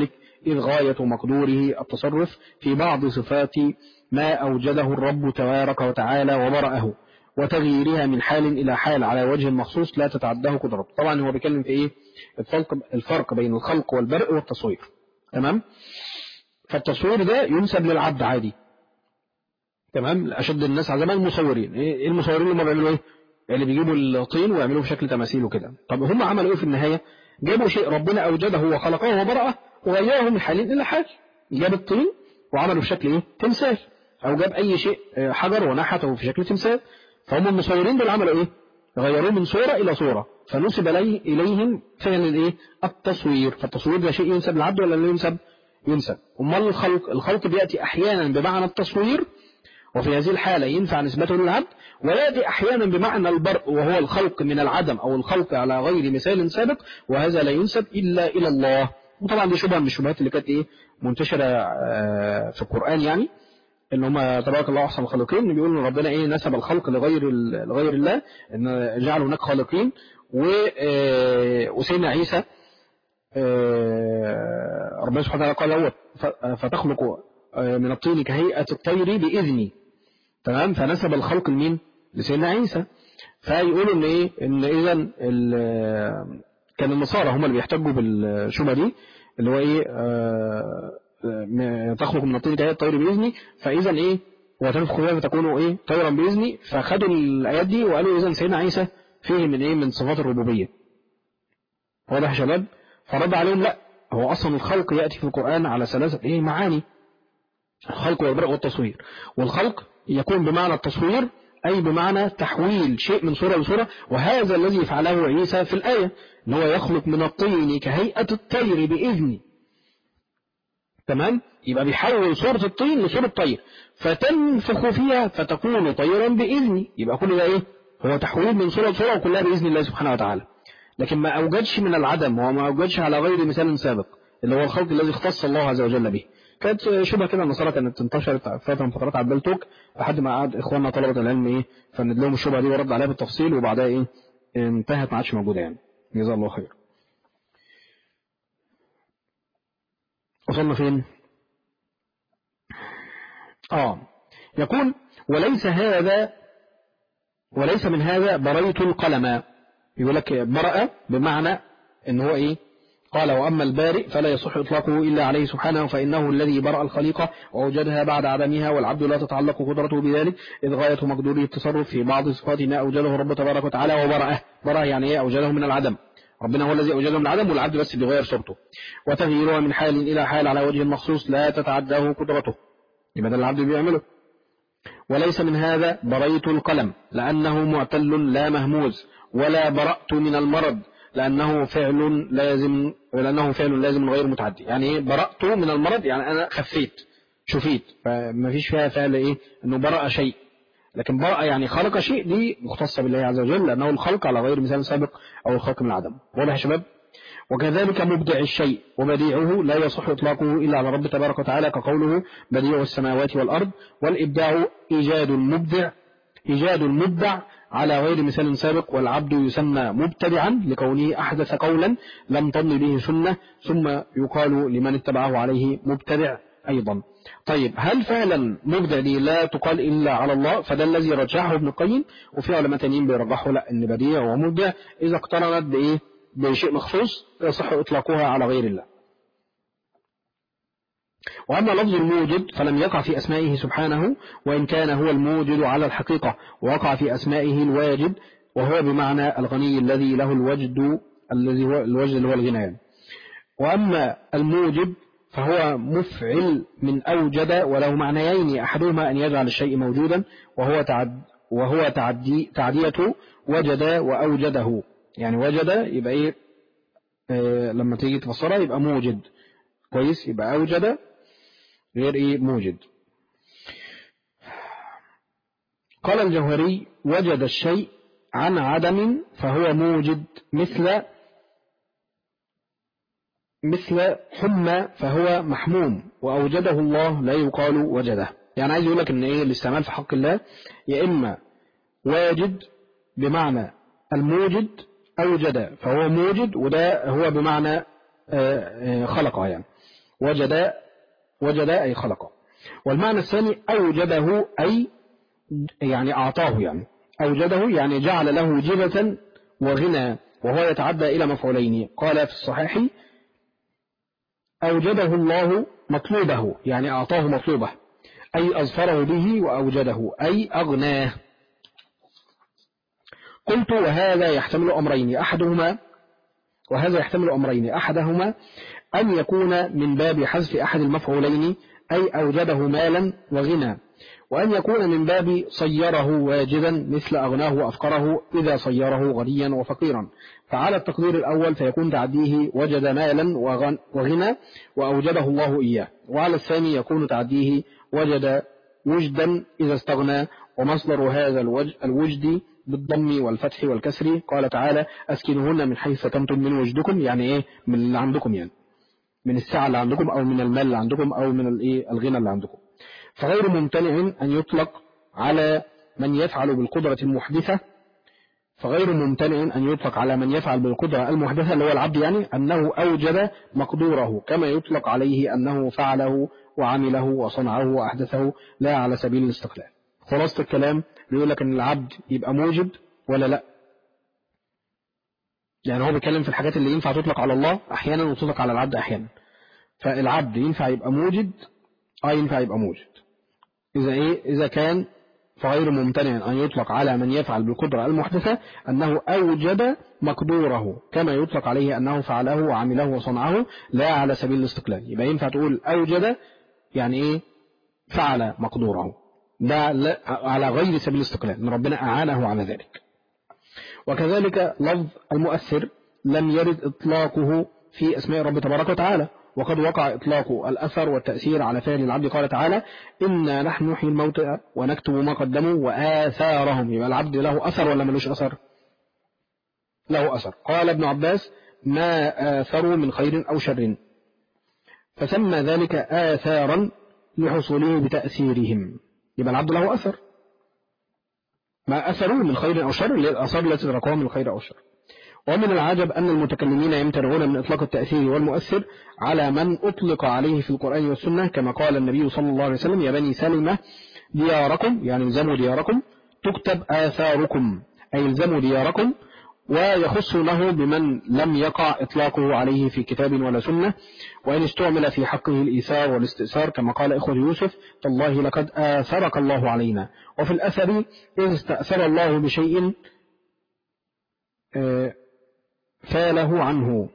إذ غاية مقدوره التصرف في بعض صفات ما أوجده الرب تبارك وتعالى وبرأه وتغييرها من حال إلى حال على وجه مخصوص لا تتعداه قدرته طبعا هو بيتكلم في إيه الفرق, الفرق بين الخلق والبرء والتصوير تمام فالتصوير ده ينسب للعبد عادي تمام أشد الناس على زمان المصورين إيه المصورين اللي هم بيعملوا إيه يعني بيجيبوا الطين ويعملوه بشكل تماثيل وكده طب هم عملوا إيه في النهاية جابوا شيء ربنا أوجده وخلقه وبرأه وغيره من حال إلى حال جاب الطين وعمله بشكل إيه تمثال أو جاب أي شيء حجر ونحته في شكل تمثال فهم المصورين دول عملوا إيه غيروه من صورة إلى صورة فنسب إليه إليهم فعل الإيه التصوير فالتصوير ده شيء ينسب للعبد ولا لا ينسب ينسب أمال الخلق الخلق بيأتي أحيانا بمعنى التصوير وفي هذه الحالة ينفع نسبته للعبد ويأتي أحيانا بمعنى البرء وهو الخلق من العدم أو الخلق على غير مثال سابق وهذا لا ينسب إلا إلى الله وطبعا دي شبهة من الشبهات اللي كانت إيه منتشرة في القرآن يعني ان هم تبارك الله احسن الخالقين بيقولوا ان ربنا ايه نسب الخلق لغير لغير الله ان جعل هناك خالقين وسيدنا عيسى ربنا سبحانه وتعالى قال هو فتخلق من الطين كهيئة الطير بإذني تمام فنسب الخلق لمين لسيدنا عيسى فيقولوا ان ايه ان اذا كان النصارى هم اللي بيحتجوا بالشبهه دي اللي هو ايه تخلق من الطين كهيئة الطير بإذني فإذا إيه وتنفخ فيها فتكون إيه طيرا بإذني فخدوا الآيات دي وقالوا إذا سيدنا عيسى فيه من إيه من صفات الربوبية واضح يا شباب فرد عليهم لا هو أصلا الخلق يأتي في القرآن على ثلاثة إيه معاني الخلق والبرء والتصوير والخلق يكون بمعنى التصوير أي بمعنى تحويل شيء من صورة لصورة وهذا الذي فعله عيسى في الآية أنه يخلق من الطين كهيئة الطير بإذني تمام يبقى بيحول صورة الطين لصورة طير فتنفخ فيها فتكون طيرا بإذني يبقى كل ده إيه هو تحويل من صورة لصورة وكلها بإذن الله سبحانه وتعالى لكن ما أوجدش من العدم وما أوجدش على غير مثال سابق اللي هو الخلق الذي اختص الله عز وجل به كانت شبه كده النصارى كانت انتشرت فترة من فترات على البلتوك لحد ما قعد إخواننا طلبة العلم إيه فند لهم الشبهة دي ورد عليها بالتفصيل وبعدها إيه انتهت ما عادش موجودة يعني جزاه الله خير وصلنا فين آه يقول وليس هذا وليس من هذا بريت القلم يقول لك برأ بمعنى ان هو ايه قال وأما البارئ فلا يصح إطلاقه إلا عليه سبحانه فإنه الذي برأ الخليقة وأوجدها بعد عدمها والعبد لا تتعلق قدرته بذلك إذ غاية مقدوره التصرف في بعض صفات ما أوجده رب تبارك وتعالى وبرأه برأه يعني إيه أوجده من العدم ربنا هو الذي أوجده من العدم والعبد بس بيغير صورته وتغييرها من حال إلى حال على وجه مخصوص لا تتعداه قدرته يبقى ده العبد بيعمله وليس من هذا بريت القلم لأنه معتل لا مهموز ولا برأت من المرض لأنه فعل لازم لأنه فعل لازم غير متعدي يعني إيه برأت من المرض يعني أنا خفيت شفيت فما فيش فيها فعل إيه إنه برأ شيء لكن برأ يعني خلق شيء دي مختصة بالله عز وجل لأنه الخلق على غير مثال سابق أو الخلق من العدم واضح يا شباب وكذلك مبدع الشيء وبديعه لا يصح إطلاقه إلا على رب تبارك وتعالى كقوله بديع السماوات والأرض والإبداع إيجاد المبدع إيجاد المبدع على غير مثال سابق والعبد يسمى مبتدعا لكونه أحدث قولا لم تضن به سنة ثم يقال لمن اتبعه عليه مبتدع أيضا طيب هل فعلا مبدع دي لا تقال إلا على الله فده الذي رجحه ابن القيم وفي علماء تانيين بيرجحوا لا ان بديع ومبدع إذا اقترنت بإيه بشيء مخصوص يصح إطلاقها على غير الله وأما لفظ الموجد فلم يقع في أسمائه سبحانه وإن كان هو الموجد على الحقيقة وقع في أسمائه الواجد وهو بمعنى الغني الذي له الوجد الذي هو الوجد اللي هو الغنى وأما الموجد فهو مفعل من أوجد وله معنيين أحدهما أن يجعل الشيء موجودا وهو تعد وهو تعدي تعدية وجد وأوجده يعني وجد يبقى إيه آه لما تيجي تفسرها يبقى موجد كويس يبقى أوجد غير إيه موجد قال الجوهري وجد الشيء عن عدم فهو موجد مثل مثل حمى فهو محموم وأوجده الله لا يقال وجده يعني عايز يقول لك ان ايه الاستعمال في حق الله يا اما واجد بمعنى الموجد أوجد فهو موجد وده هو بمعنى خلقه يعني وجد وجد أي خلقه والمعنى الثاني أوجده أي يعني أعطاه يعني أوجده يعني جعل له جبة وغنى وهو يتعدى إلى مفعولين قال في الصحيح أوجده الله مطلوبه يعني أعطاه مطلوبه أي أظفره به وأوجده أي أغناه قلت وهذا يحتمل أمرين أحدهما وهذا يحتمل أمرين أحدهما أن يكون من باب حذف أحد المفعولين أي أوجده مالا وغنى وأن يكون من باب صيره واجدا مثل أغناه وأفقره إذا صيره غنيا وفقيرا فعلى التقدير الأول فيكون تعديه وجد مالا وغنى وأوجده الله إياه وعلى الثاني يكون تعديه وجد وجدا إذا استغنى ومصدر هذا الوجد بالضم والفتح والكسر قال تعالى أسكنهن من حيث سكنتم من وجدكم يعني إيه من اللي عندكم يعني من السعة اللي عندكم أو من المال اللي عندكم أو من الإيه الغنى اللي عندكم فغير ممتنع أن يطلق على من يفعل بالقدرة المحدثة فغير ممتنع أن يطلق على من يفعل بالقدرة المحدثة اللي هو العبد يعني أنه أوجد مقدوره كما يطلق عليه أنه فعله وعمله وصنعه وأحدثه لا على سبيل الاستقلال خلاصة الكلام بيقول لك أن العبد يبقى موجد ولا لا يعني هو بيتكلم في الحاجات اللي ينفع تطلق على الله أحيانا وتطلق على العبد أحيانا فالعبد ينفع يبقى موجد اه ينفع يبقى موجد إذا إيه إذا كان فغير ممتنع أن يطلق على من يفعل بالقدرة المحدثة أنه أوجد مقدوره كما يطلق عليه أنه فعله وعمله وصنعه لا على سبيل الاستقلال يبقى ينفع تقول أوجد يعني إيه فعل مقدوره ده على غير سبيل الاستقلال ان ربنا أعانه على ذلك وكذلك لفظ المؤثر لم يرد إطلاقه في أسماء رب تبارك وتعالى وقد وقع إطلاق الأثر والتأثير على فعل العبد قال تعالى إنا نحن نحيي الموتى ونكتب ما قدموا وآثارهم يبقى العبد له أثر ولا ملوش أثر له أثر قال ابن عباس ما آثروا من خير أو شر فسمى ذلك آثارا لحصوله بتأثيرهم يبقى العبد له أثر ما أثروا من خير أو شر الأثار التي تركوها من خير أو شر ومن العجب أن المتكلمين يمتنعون من إطلاق التأثير والمؤثر على من أطلق عليه في القرآن والسنة كما قال النبي صلى الله عليه وسلم يا بني سلمة دياركم يعني الزموا دياركم تكتب آثاركم أي الزموا دياركم ويخص له بمن لم يقع إطلاقه عليه في كتاب ولا سنة وإن استعمل في حقه الإيثار والاستئثار كما قال إخوة يوسف تالله لقد آثرك الله علينا وفي الأثر إذ استأثر الله بشيء آه، فاله عنه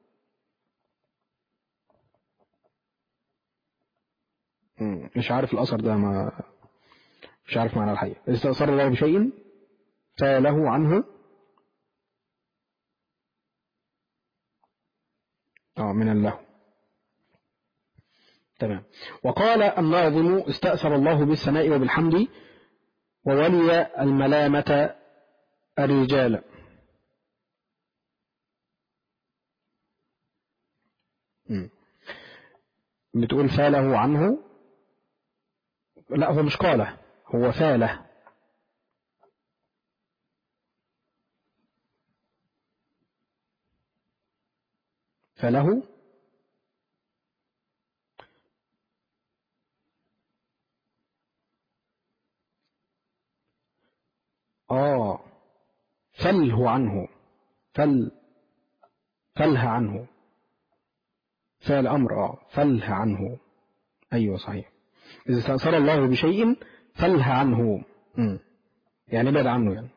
مش عارف الأثر ده ما مش عارف معنى الحقيقة استأثر الله بشيء فاله عنه اه من الله تمام وقال الناظم استأثر الله بالسماء وبالحمد وولي الملامة الرجال بتقول فاله عنه لا هو مش قاله هو فاله فله آه فله عنه فل فله عنه فعل أمر آه فله عنه أيوة صحيح إذا استأثر الله بشيء فله عنه م. يعني بعد عنه يعني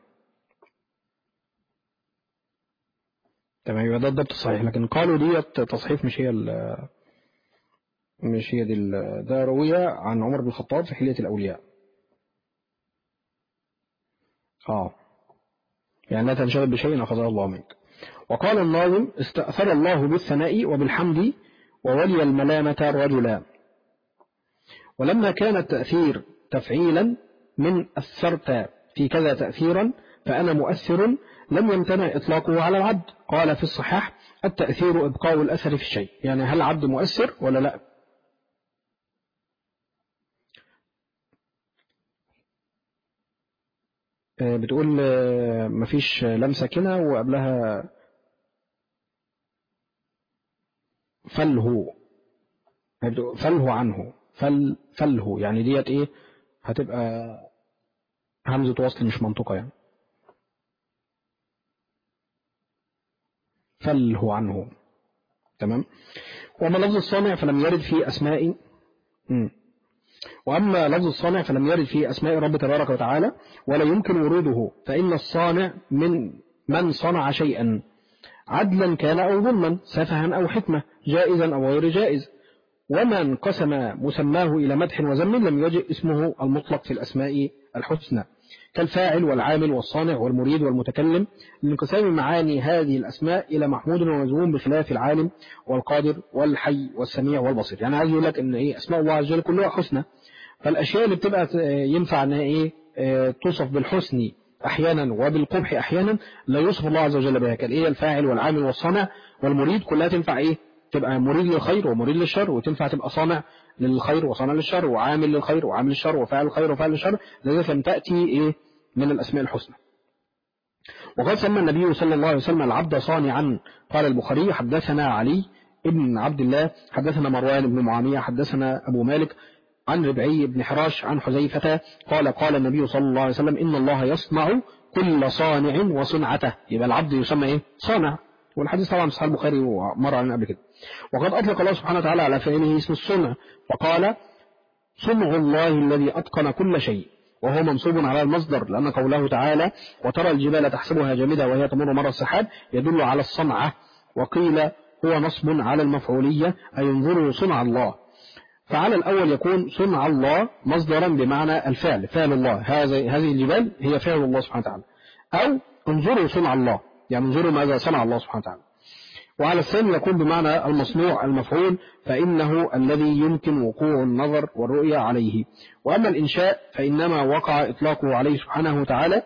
تمام يبقى ده الضبط الصحيح لكن قالوا ديت تصحيف مش هي مش هي دي ده روية عن عمر بن الخطاب في حلية الأولياء اه يعني لا تنشغل بشيء أخذه الله منك وقال الناظم استأثر الله بالثناء وبالحمد وولي الملامة رجلا ولما كان التأثير تفعيلا من أثرت في كذا تأثيرا فأنا مؤثر لم يمتنع إطلاقه على العبد قال في الصحاح التأثير إبقاء الأثر في الشيء يعني هل العبد مؤثر ولا لا آه، بتقول آه، مفيش لمسة كده وقبلها فله فله عنه فل فله يعني ديت ايه هتبقى همزة وصل مش منطقة يعني فله عنه تمام وأما لفظ الصانع فلم يرد في أسماء مم. وأما لفظ الصانع فلم يرد في أسماء رب تبارك وتعالى ولا يمكن وروده فإن الصانع من من صنع شيئا عدلا كان أو ظلما سفها أو حكمة جائزا أو غير جائز وما انقسم مسماه إلى مدح وذم لم يجئ اسمه المطلق في الأسماء الحسنى كالفاعل والعامل والصانع والمريد والمتكلم لانقسام معاني هذه الأسماء إلى محمود ومذموم بخلاف العالم والقادر والحي والسميع والبصير يعني عايز يقول لك إن إيه أسماء الله عز وجل كلها حسنى فالأشياء اللي بتبقى ينفع إنها إيه توصف بالحسن أحيانا وبالقبح أحيانا لا يوصف الله عز وجل بها كالإيه الفاعل والعامل والصانع والمريد كلها تنفع إيه تبقى مريد للخير ومريد للشر وتنفع تبقى صانع للخير وصانع للشر وعامل للخير وعامل للشر وفاعل الخير وفاعل للشر لذلك لم تأتي إيه من الأسماء الحسنى وقد سمى النبي صلى الله عليه وسلم العبد صانعا قال البخاري حدثنا علي ابن عبد الله حدثنا مروان بن معاوية حدثنا أبو مالك عن ربعي بن حراش عن حذيفة قال قال النبي صلى الله عليه وسلم إن الله يصنع كل صانع وصنعته يبقى العبد يسمى إيه صانع والحديث طبعا صحيح البخاري ومر علينا قبل كده وقد أطلق الله سبحانه وتعالى على فعله اسم الصنع فقال صنع الله الذي أتقن كل شيء وهو منصوب على المصدر لأن قوله تعالى وترى الجبال تحسبها جامدة وهي تمر مر السحاب يدل على الصنعة وقيل هو نصب على المفعولية أي انظروا صنع الله فعلى الأول يكون صنع الله مصدرا بمعنى الفعل فعل الله هذه هذه الجبال هي فعل الله سبحانه وتعالى أو انظروا صنع الله يعني انظروا ماذا صنع الله سبحانه وتعالى وعلى الثاني يكون بمعنى المصنوع المفعول فإنه الذي يمكن وقوع النظر والرؤية عليه وأما الإنشاء فإنما وقع إطلاقه عليه سبحانه وتعالى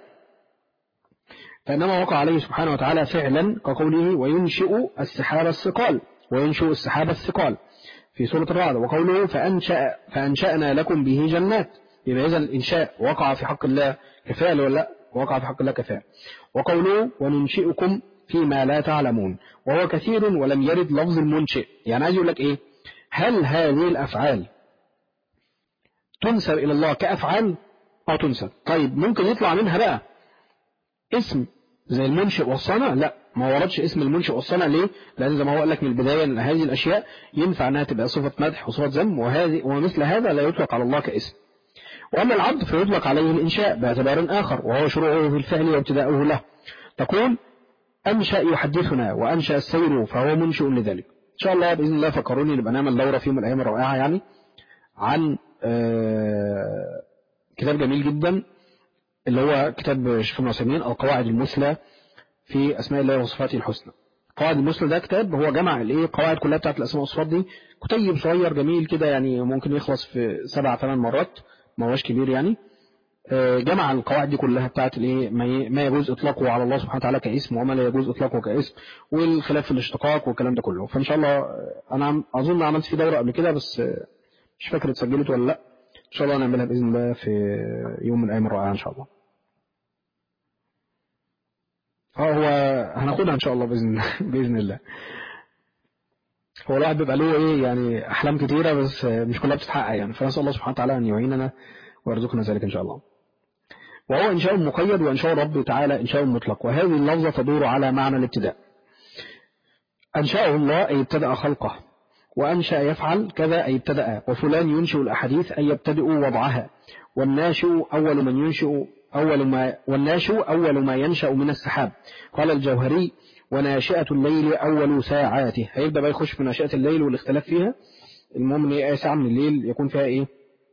فإنما وقع عليه سبحانه وتعالى فعلا كقوله وينشئ السحاب الثقال وينشئ السحاب الثقال في سورة الرعد وقوله فأنشأ فأنشأنا لكم به جنات يبقى إذا الإنشاء وقع في حق الله كفاءة ولا لا وقع في حق الله كفاءة وقوله وننشئكم فيما لا تعلمون وهو كثير ولم يرد لفظ المنشئ يعني عايز يقول لك ايه هل هذه الافعال تنسب الى الله كافعال او تنسب طيب ممكن يطلع منها بقى اسم زي المنشئ والصنع لا ما وردش اسم المنشئ والصنع ليه لان زي ما هو قال لك من البدايه ان هذه الاشياء ينفع انها تبقى صفه مدح وصفه ذم وهذه ومثل هذا لا يطلق على الله كاسم واما العبد فيطلق عليه الانشاء باعتبار اخر وهو شروعه في الفعل وابتداؤه له تقول أنشأ يحدثنا وأنشأ السير فهو منشئ لذلك إن شاء الله بإذن الله فكروني نبقى نعمل دورة في يوم من الأيام الرائعة يعني عن كتاب جميل جدا اللي هو كتاب شيخ ابن عثيمين القواعد المثلى في أسماء الله وصفاته الحسنى قواعد المثلى ده كتاب هو جمع الايه القواعد كلها بتاعت الأسماء والصفات دي كتيب صغير جميل كده يعني ممكن يخلص في سبع ثمان مرات ما هوش كبير يعني جمع القواعد دي كلها بتاعت الايه ما يجوز اطلاقه على الله سبحانه وتعالى كاسم وما لا يجوز اطلاقه كاسم والخلاف في الاشتقاق والكلام ده كله فان شاء الله انا اظن عملت في دوره قبل كده بس مش فاكر اتسجلت ولا لا ان شاء الله نعملها باذن الله في يوم من الايام الرائعه ان شاء الله اه هو هناخدها ان شاء الله باذن باذن الله هو الواحد بيبقى له ايه يعني احلام كتيره بس مش كلها بتتحقق يعني فنسال الله سبحانه وتعالى ان يعيننا ويرزقنا ذلك ان شاء الله وهو إنشاء مقيد وإنشاء رب تعالى إنشاء مطلق وهذه اللفظة تدور على معنى الابتداء أنشأه الله أي ابتدأ خلقه وأنشأ يفعل كذا أي ابتدأ وفلان ينشئ الأحاديث أي يبتدئ وضعها والناشئ أول من ينشئ أول ما والناشئ أول ما ينشأ من السحاب قال الجوهري وناشئة الليل أول ساعاته هيبدأ بقى يخش في ناشئة الليل والاختلاف فيها المهم ان ايه ساعة من الليل يكون فيها ايه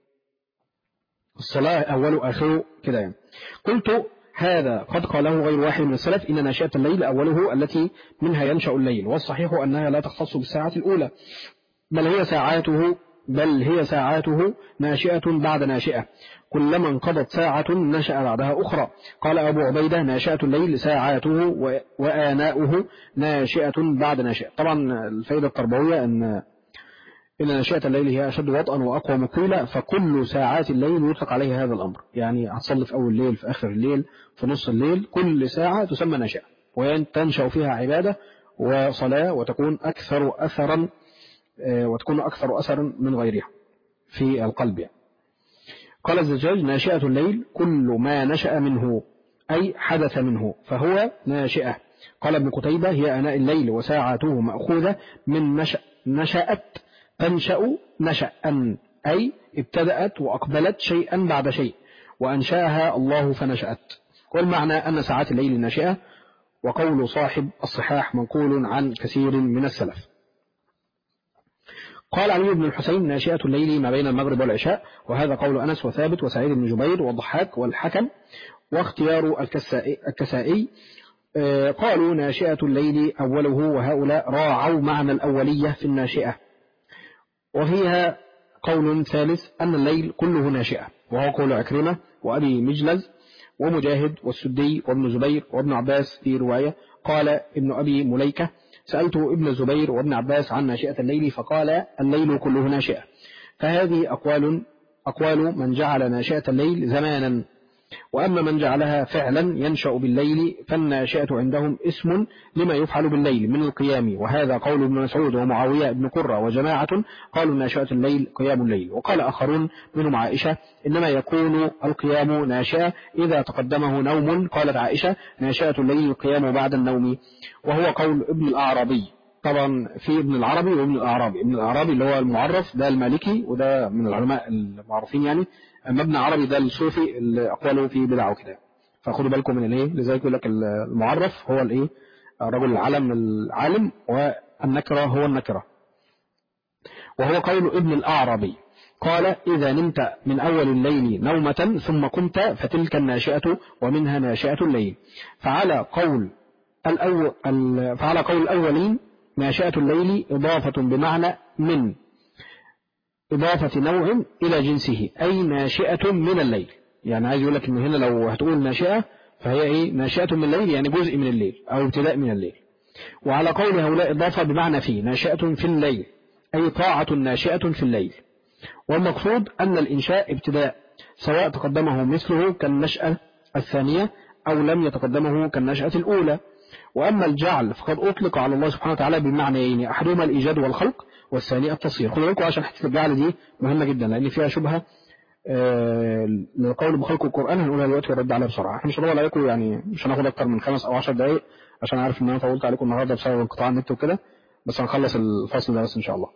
الصلاة أول آخره كده يعني قلت هذا قد قاله غير واحد من السلف إن ناشئة الليل أوله التي منها ينشأ الليل والصحيح أنها لا تختص بالساعة الأولى بل هي ساعاته بل هي ساعاته ناشئة بعد ناشئة كلما انقضت ساعة نشأ بعدها أخرى قال أبو عبيدة ناشئة الليل ساعاته وآناؤه ناشئة بعد ناشئة طبعا الفائدة التربوية أن إن ناشئة الليل هي أشد وطئا وأقوى مقيلة فكل ساعات الليل يطلق عليه هذا الأمر يعني هتصلي في أول الليل في آخر الليل في نص الليل كل ساعة تسمى ناشئة وتنشأ فيها عبادة وصلاة وتكون أكثر أثرا وتكون أكثر أثرا من غيرها في القلب يعني. قال الزجاج ناشئة الليل كل ما نشأ منه أي حدث منه فهو ناشئة قال ابن قتيبة هي أناء الليل وساعاته مأخوذة من نشأ نشأت تنشأ نشأ أي ابتدأت وأقبلت شيئا بعد شيء وأنشأها الله فنشأت والمعنى أن ساعات الليل الناشئة وقول صاحب الصحاح منقول عن كثير من السلف قال علي بن الحسين ناشئة الليل ما بين المغرب والعشاء وهذا قول أنس وثابت وسعيد بن جبير والضحاك والحكم واختيار الكسائي آه، قالوا ناشئة الليل أوله وهؤلاء راعوا معنى الأولية في الناشئة وفيها قول ثالث أن الليل كله ناشئة وهو قول أكرمة وأبي مجلز ومجاهد والسدي وابن زبير وابن عباس في رواية قال ابن أبي مليكة سألت ابن الزبير وابن عباس عن ناشئة الليل فقال الليل كله ناشئة فهذه أقوال أقوال من جعل ناشئة الليل زمانا وأما من جعلها فعلا ينشأ بالليل فالناشئة عندهم اسم لما يفعل بالليل من القيام وهذا قول ابن مسعود ومعاوية بن قرة وجماعة قالوا ناشئة الليل قيام الليل وقال آخرون منهم عائشة إنما يكون القيام ناشئة إذا تقدمه نوم قالت عائشة ناشئة الليل القيام بعد النوم وهو قول ابن الأعرابي طبعا في ابن العربي وابن الأعرابي ابن الأعرابي اللي هو المعرف ده المالكي وده من العلماء المعروفين يعني أما ابن عربي ده الصوفي اللي أقواله في بدع وكده فخدوا بالكم من الايه لذلك يقول لك المعرف هو الايه الرجل العالم العالم والنكرة هو النكرة وهو قول ابن الأعرابي قال إذا نمت من أول الليل نومة ثم قمت فتلك الناشئة ومنها ناشئة الليل فعلى قول الأول فعلى قول الأولين ناشئة الليل إضافة بمعنى من إضافة نوع إلى جنسه أي ناشئة من الليل يعني عايز يقول لك إن هنا لو هتقول ناشئة فهي إيه ناشئة من الليل يعني جزء من الليل أو ابتداء من الليل وعلى قول هؤلاء إضافة بمعنى في ناشئة في الليل أي طاعة ناشئة في الليل والمقصود أن الإنشاء ابتداء سواء تقدمه مثله كالنشأة الثانية أو لم يتقدمه كالنشأة الأولى وأما الجعل فقد أطلق على الله سبحانه وتعالى بمعنيين أحدهما الإيجاد والخلق والثاني التصير خذوا بالكم عشان حته الجعل دي مهمه جدا لان فيها شبهه آه للقول بخلق القران هنقولها دلوقتي ورد عليها بسرعه احنا مش هنطول عليكم يعني مش هناخد اكتر من خمس او 10 دقائق عشان عارف ان انا طولت عليكم النهارده بسبب انقطاع النت وكده بس هنخلص الفصل ده بس ان شاء الله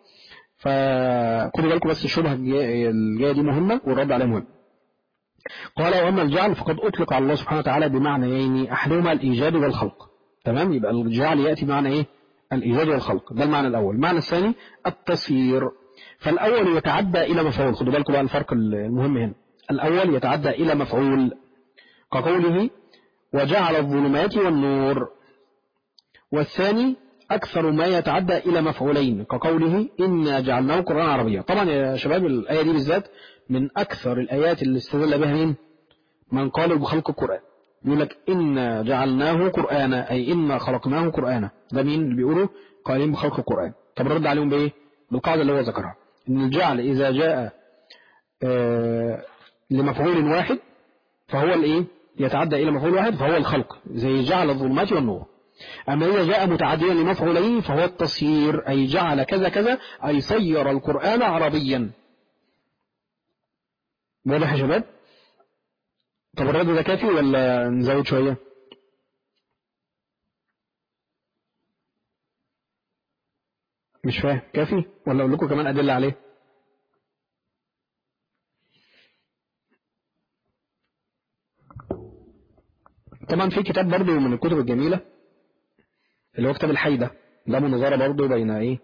فخدوا بالكم بس الشبهه الجايه دي مهمه والرد عليها مهم قال واما الجعل فقد اطلق على الله سبحانه وتعالى بمعنيين احدهما الايجاد والخلق تمام يبقى الجعل ياتي بمعنى ايه الإيجاد والخلق ده المعنى الأول المعنى الثاني التصير فالأول يتعدى إلى مفعول خدوا بالكم بقى الفرق المهم هنا الأول يتعدى إلى مفعول كقوله وجعل الظلمات والنور والثاني أكثر ما يتعدى إلى مفعولين كقوله إنا جعلناه قرآن عربيا طبعا يا شباب الآية دي بالذات من أكثر الآيات اللي استدل بها مين من قال بخلق القرآن يقول لك إنا جعلناه قرآنا أي إنا خلقناه قرآنا ده مين اللي بيقولوا قائلين بخلق القرآن طب رد عليهم بإيه بالقاعدة اللي هو ذكرها إن الجعل إذا جاء آه لمفعول واحد فهو الإيه يتعدى إلى مفعول واحد فهو الخلق زي جعل الظلمات والنور أما إذا جاء متعديا لمفعولين فهو التصيير أي جعل كذا كذا أي صير القرآن عربيا واضح يا شباب طب الرد ده كافي ولا نزود شوية مش فاهم كافي ولا اقول لكم كمان ادله عليه طبعا في كتاب برضه من الكتب الجميلة اللي هو كتاب الحيدة ده مناظرة برضه بين ايه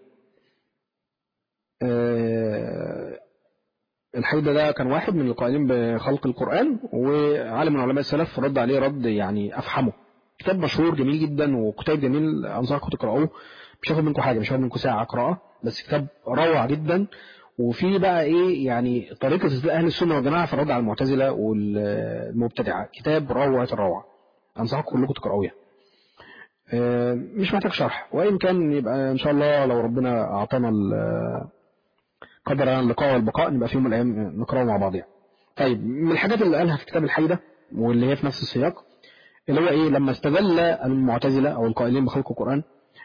آه الحيدة ده كان واحد من القائلين بخلق القرآن وعالم من علماء السلف رد عليه رد يعني أفحمه كتاب مشهور جميل جدا وكتاب جميل أنصحكم تقرأوه مش هاخد منكم حاجة مش هاخد منكم ساعة قراءة بس كتاب روعة جدا وفي بقى ايه يعني طريقة أهل السنة والجماعة في الرد على المعتزلة والمبتدعة كتاب روعة الروعة أنصحكم كلكم تقرأوه يعني. مش محتاج شرح وإن كان يبقى إن شاء الله لو ربنا أعطانا قدر اللقاء والبقاء نبقى في يوم من الأيام نقرأه مع بعض يعني. طيب من الحاجات اللي قالها في كتاب الحيدة واللي هي في نفس السياق اللي هو إيه لما استدل المعتزلة أو القائلين بخلق القرآن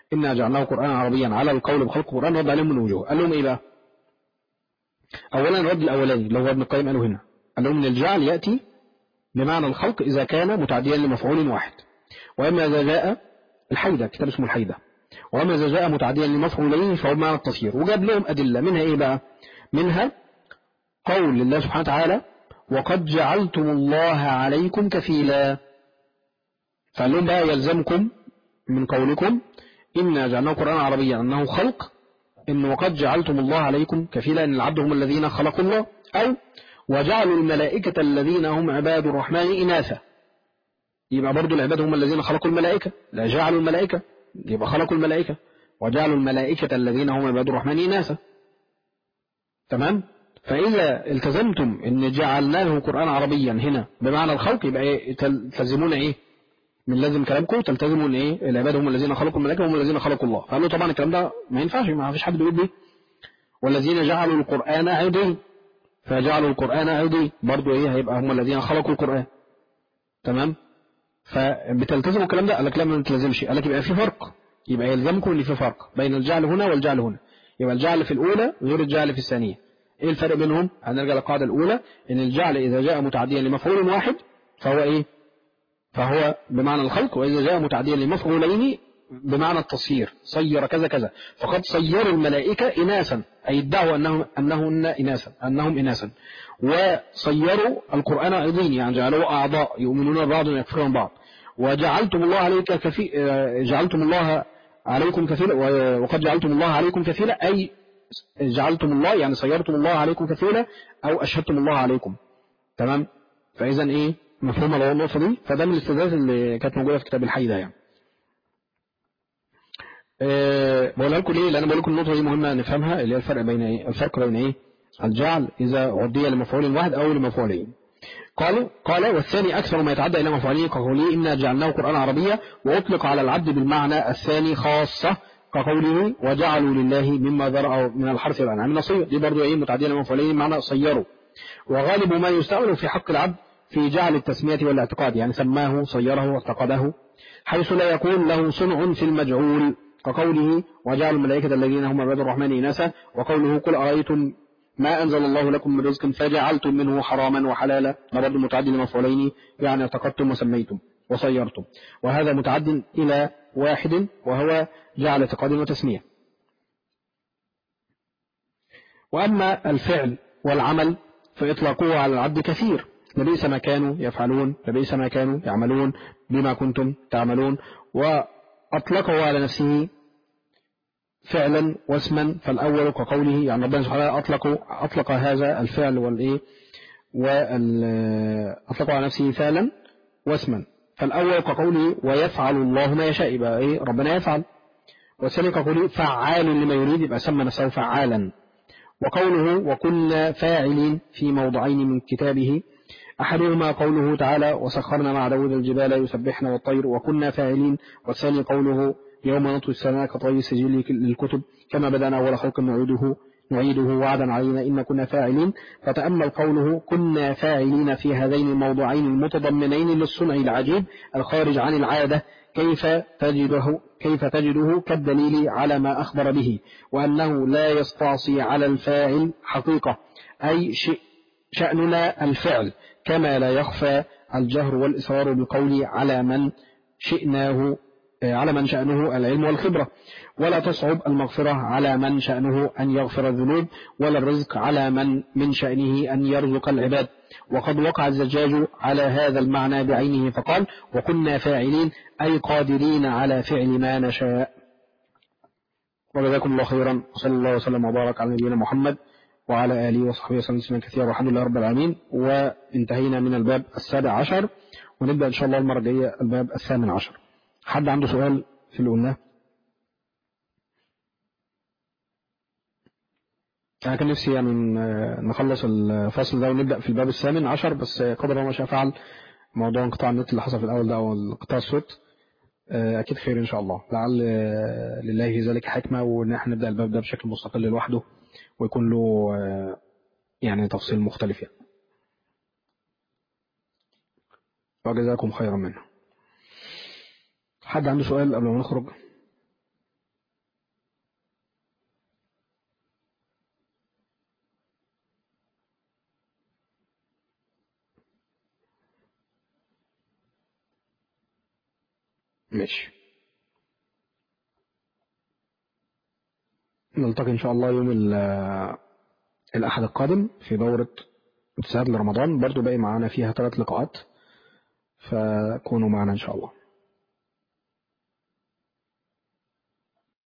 إنا جعلناه قرآنا عربيا على القول بخلق القرآن رد عليهم من وجوه قال لهم إيه بقى أولا الرد الأولاني اللي هو ابن القيم قاله هنا قال لهم إن الجعل يأتي بمعنى الخلق إذا كان متعديا لمفعول واحد وإما إذا جاء الحيدة كتاب اسمه الحيدة وإما إذا جاء متعديا لمفعولين فهو بمعنى التصير وجاب لهم أدلة منها إيه بقى منها قول الله سبحانه وتعالى وقد جعلتم الله عليكم كفيلا فقال لهم بقى يلزمكم من قولكم إنا جعلناه قرآن عربيا أنه خلق إن وقد جعلتم الله عليكم كفيلا أن العبد هم الذين خلقوا الله أو وجعلوا الملائكة الذين هم عباد الرحمن إناثا يبقى برضو العباد هم الذين خلقوا الملائكة لا جعلوا الملائكة يبقى خلقوا الملائكة وجعلوا الملائكة الذين هم عباد الرحمن إناثا تمام فإذا التزمتم إن جعلناه قرآن عربيا هنا بمعنى الخلق يبقى إيه تلزمون إيه من لازم كلامكم تلتزموا ان ايه العباد هم الذين خلقوا الملائكه هم الذين خلقوا الله فقال له طبعا الكلام ده ما ينفعش ما فيش حد بيقول بيه والذين جعلوا القران عضي فجعلوا القران عضي برضه ايه هيبقى هم الذين خلقوا القران تمام فبتلتزموا الكلام ده قال لك لا ما تلزمش قال لك يبقى في فرق يبقى يلزمكم ان في فرق بين الجعل هنا والجعل هنا يبقى الجعل في الاولى غير الجعل في الثانيه ايه الفرق بينهم هنرجع للقاعده الاولى ان الجعل اذا جاء متعديا لمفعول واحد فهو ايه فهو بمعنى الخلق وإذا جاء متعديا لمفعولين بمعنى التصيير صير كذا كذا فقد صيروا الملائكة إناسا أي ادعوا أنهم أنهن إناسا أنهم إناسا وصيروا القرآن عظيم يعني جعلوه أعضاء يؤمنون بعض ويكفرون بعض وجعلتم الله عليك كفي جعلتم الله عليكم كفيلا وقد جعلتم الله عليكم كفيلا أي جعلتم الله يعني صيرتم الله عليكم كفيلا أو أشهدتم الله عليكم تمام فإذا إيه مفهومة لو النقطة دي فده من الاستدلالات اللي كانت موجودة في كتاب الحي ده يعني أه بقولها لكم ليه لأن بقول لكم النقطة دي مهمة نفهمها اللي هي الفرق بين ايه الفرق بين ايه الجعل إذا عدي لمفعول واحد أو لمفعولين قالوا قال والثاني أكثر ما يتعدى إلى مفعولين كقوله إنا جعلناه قرآن عربية وأطلق على العبد بالمعنى الثاني خاصة كقوله وجعلوا لله مما ذرأوا من الحرث والأنعام نصير دي برضو ايه متعدية لمفعولين معنى صيروا وغالب ما يستعمل في حق العبد في جعل التسمية والاعتقاد يعني سماه صيره واعتقده حيث لا يكون له صنع في المجعول كقوله وجعل الملائكة الذين هم عباد الرحمن إناسا وقوله قل أرأيتم ما أنزل الله لكم من رزق فجعلتم منه حراما وحلالا مرد متعد لمفعولين يعني اعتقدتم وسميتم وصيرتم وهذا متعد إلى واحد وهو جعل اعتقاد وتسمية وأما الفعل والعمل فإطلاقه على العبد كثير لبئس ما كانوا يفعلون لبئس ما كانوا يعملون بما كنتم تعملون وأطلقه على نفسه فعلا واسما فالأول كقوله يعني ربنا سبحانه أطلق أطلق هذا الفعل والإيه وأطلقه على نفسه فعلا واسما فالأول كقوله ويفعل الله ما يشاء يبقى إيه ربنا يفعل والثاني كقوله فعال لما يريد يبقى سمى نفسه فعالا وقوله وكنا فاعلين في موضعين من كتابه أحدهما قوله تعالى وسخرنا مع داود الجبال يسبحنا والطير وكنا فاعلين والثاني قوله يوم نطوي السماء كطي السجل للكتب كما بدأنا أول خلق نعيده نعيده وعدا علينا إن كنا فاعلين فتأمل قوله كنا فاعلين في هذين الموضوعين المتضمنين للصنع العجيب الخارج عن العادة كيف تجده كيف تجده كالدليل على ما أخبر به وأنه لا يستعصي على الفاعل حقيقة أي شيء شأننا الفعل كما لا يخفى الجهر والإصرار بالقول على من شئناه على من شأنه العلم والخبرة ولا تصعب المغفرة على من شأنه أن يغفر الذنوب ولا الرزق على من من شأنه أن يرزق العباد وقد وقع الزجاج على هذا المعنى بعينه فقال وكنا فاعلين أي قادرين على فعل ما نشاء وجزاكم الله خيرا وصلى الله وسلم وبارك على نبينا محمد وعلى آله وصحبه وسلم تسليما كثيرا والحمد لله رب العالمين وانتهينا من الباب السابع عشر ونبدأ إن شاء الله المرة الجاية الباب الثامن عشر حد عنده سؤال في اللي قلناه أنا كان نفسي يعني نخلص الفصل ده ونبدأ في الباب الثامن عشر بس قدر ما شاء فعل موضوع انقطاع النت اللي حصل في الأول ده أو انقطاع الصوت أكيد خير إن شاء الله لعل لله في ذلك حكمة وإن احنا نبدأ الباب ده بشكل مستقل لوحده ويكون له يعني تفصيل مختلف يعني وجزاكم خيرا منه حد عنده سؤال قبل ما نخرج ماشي نلتقي إن شاء الله يوم ال- الأحد القادم في دورة متساعد لرمضان برضو باقي معانا فيها ثلاث لقاءات فكونوا معنا إن شاء الله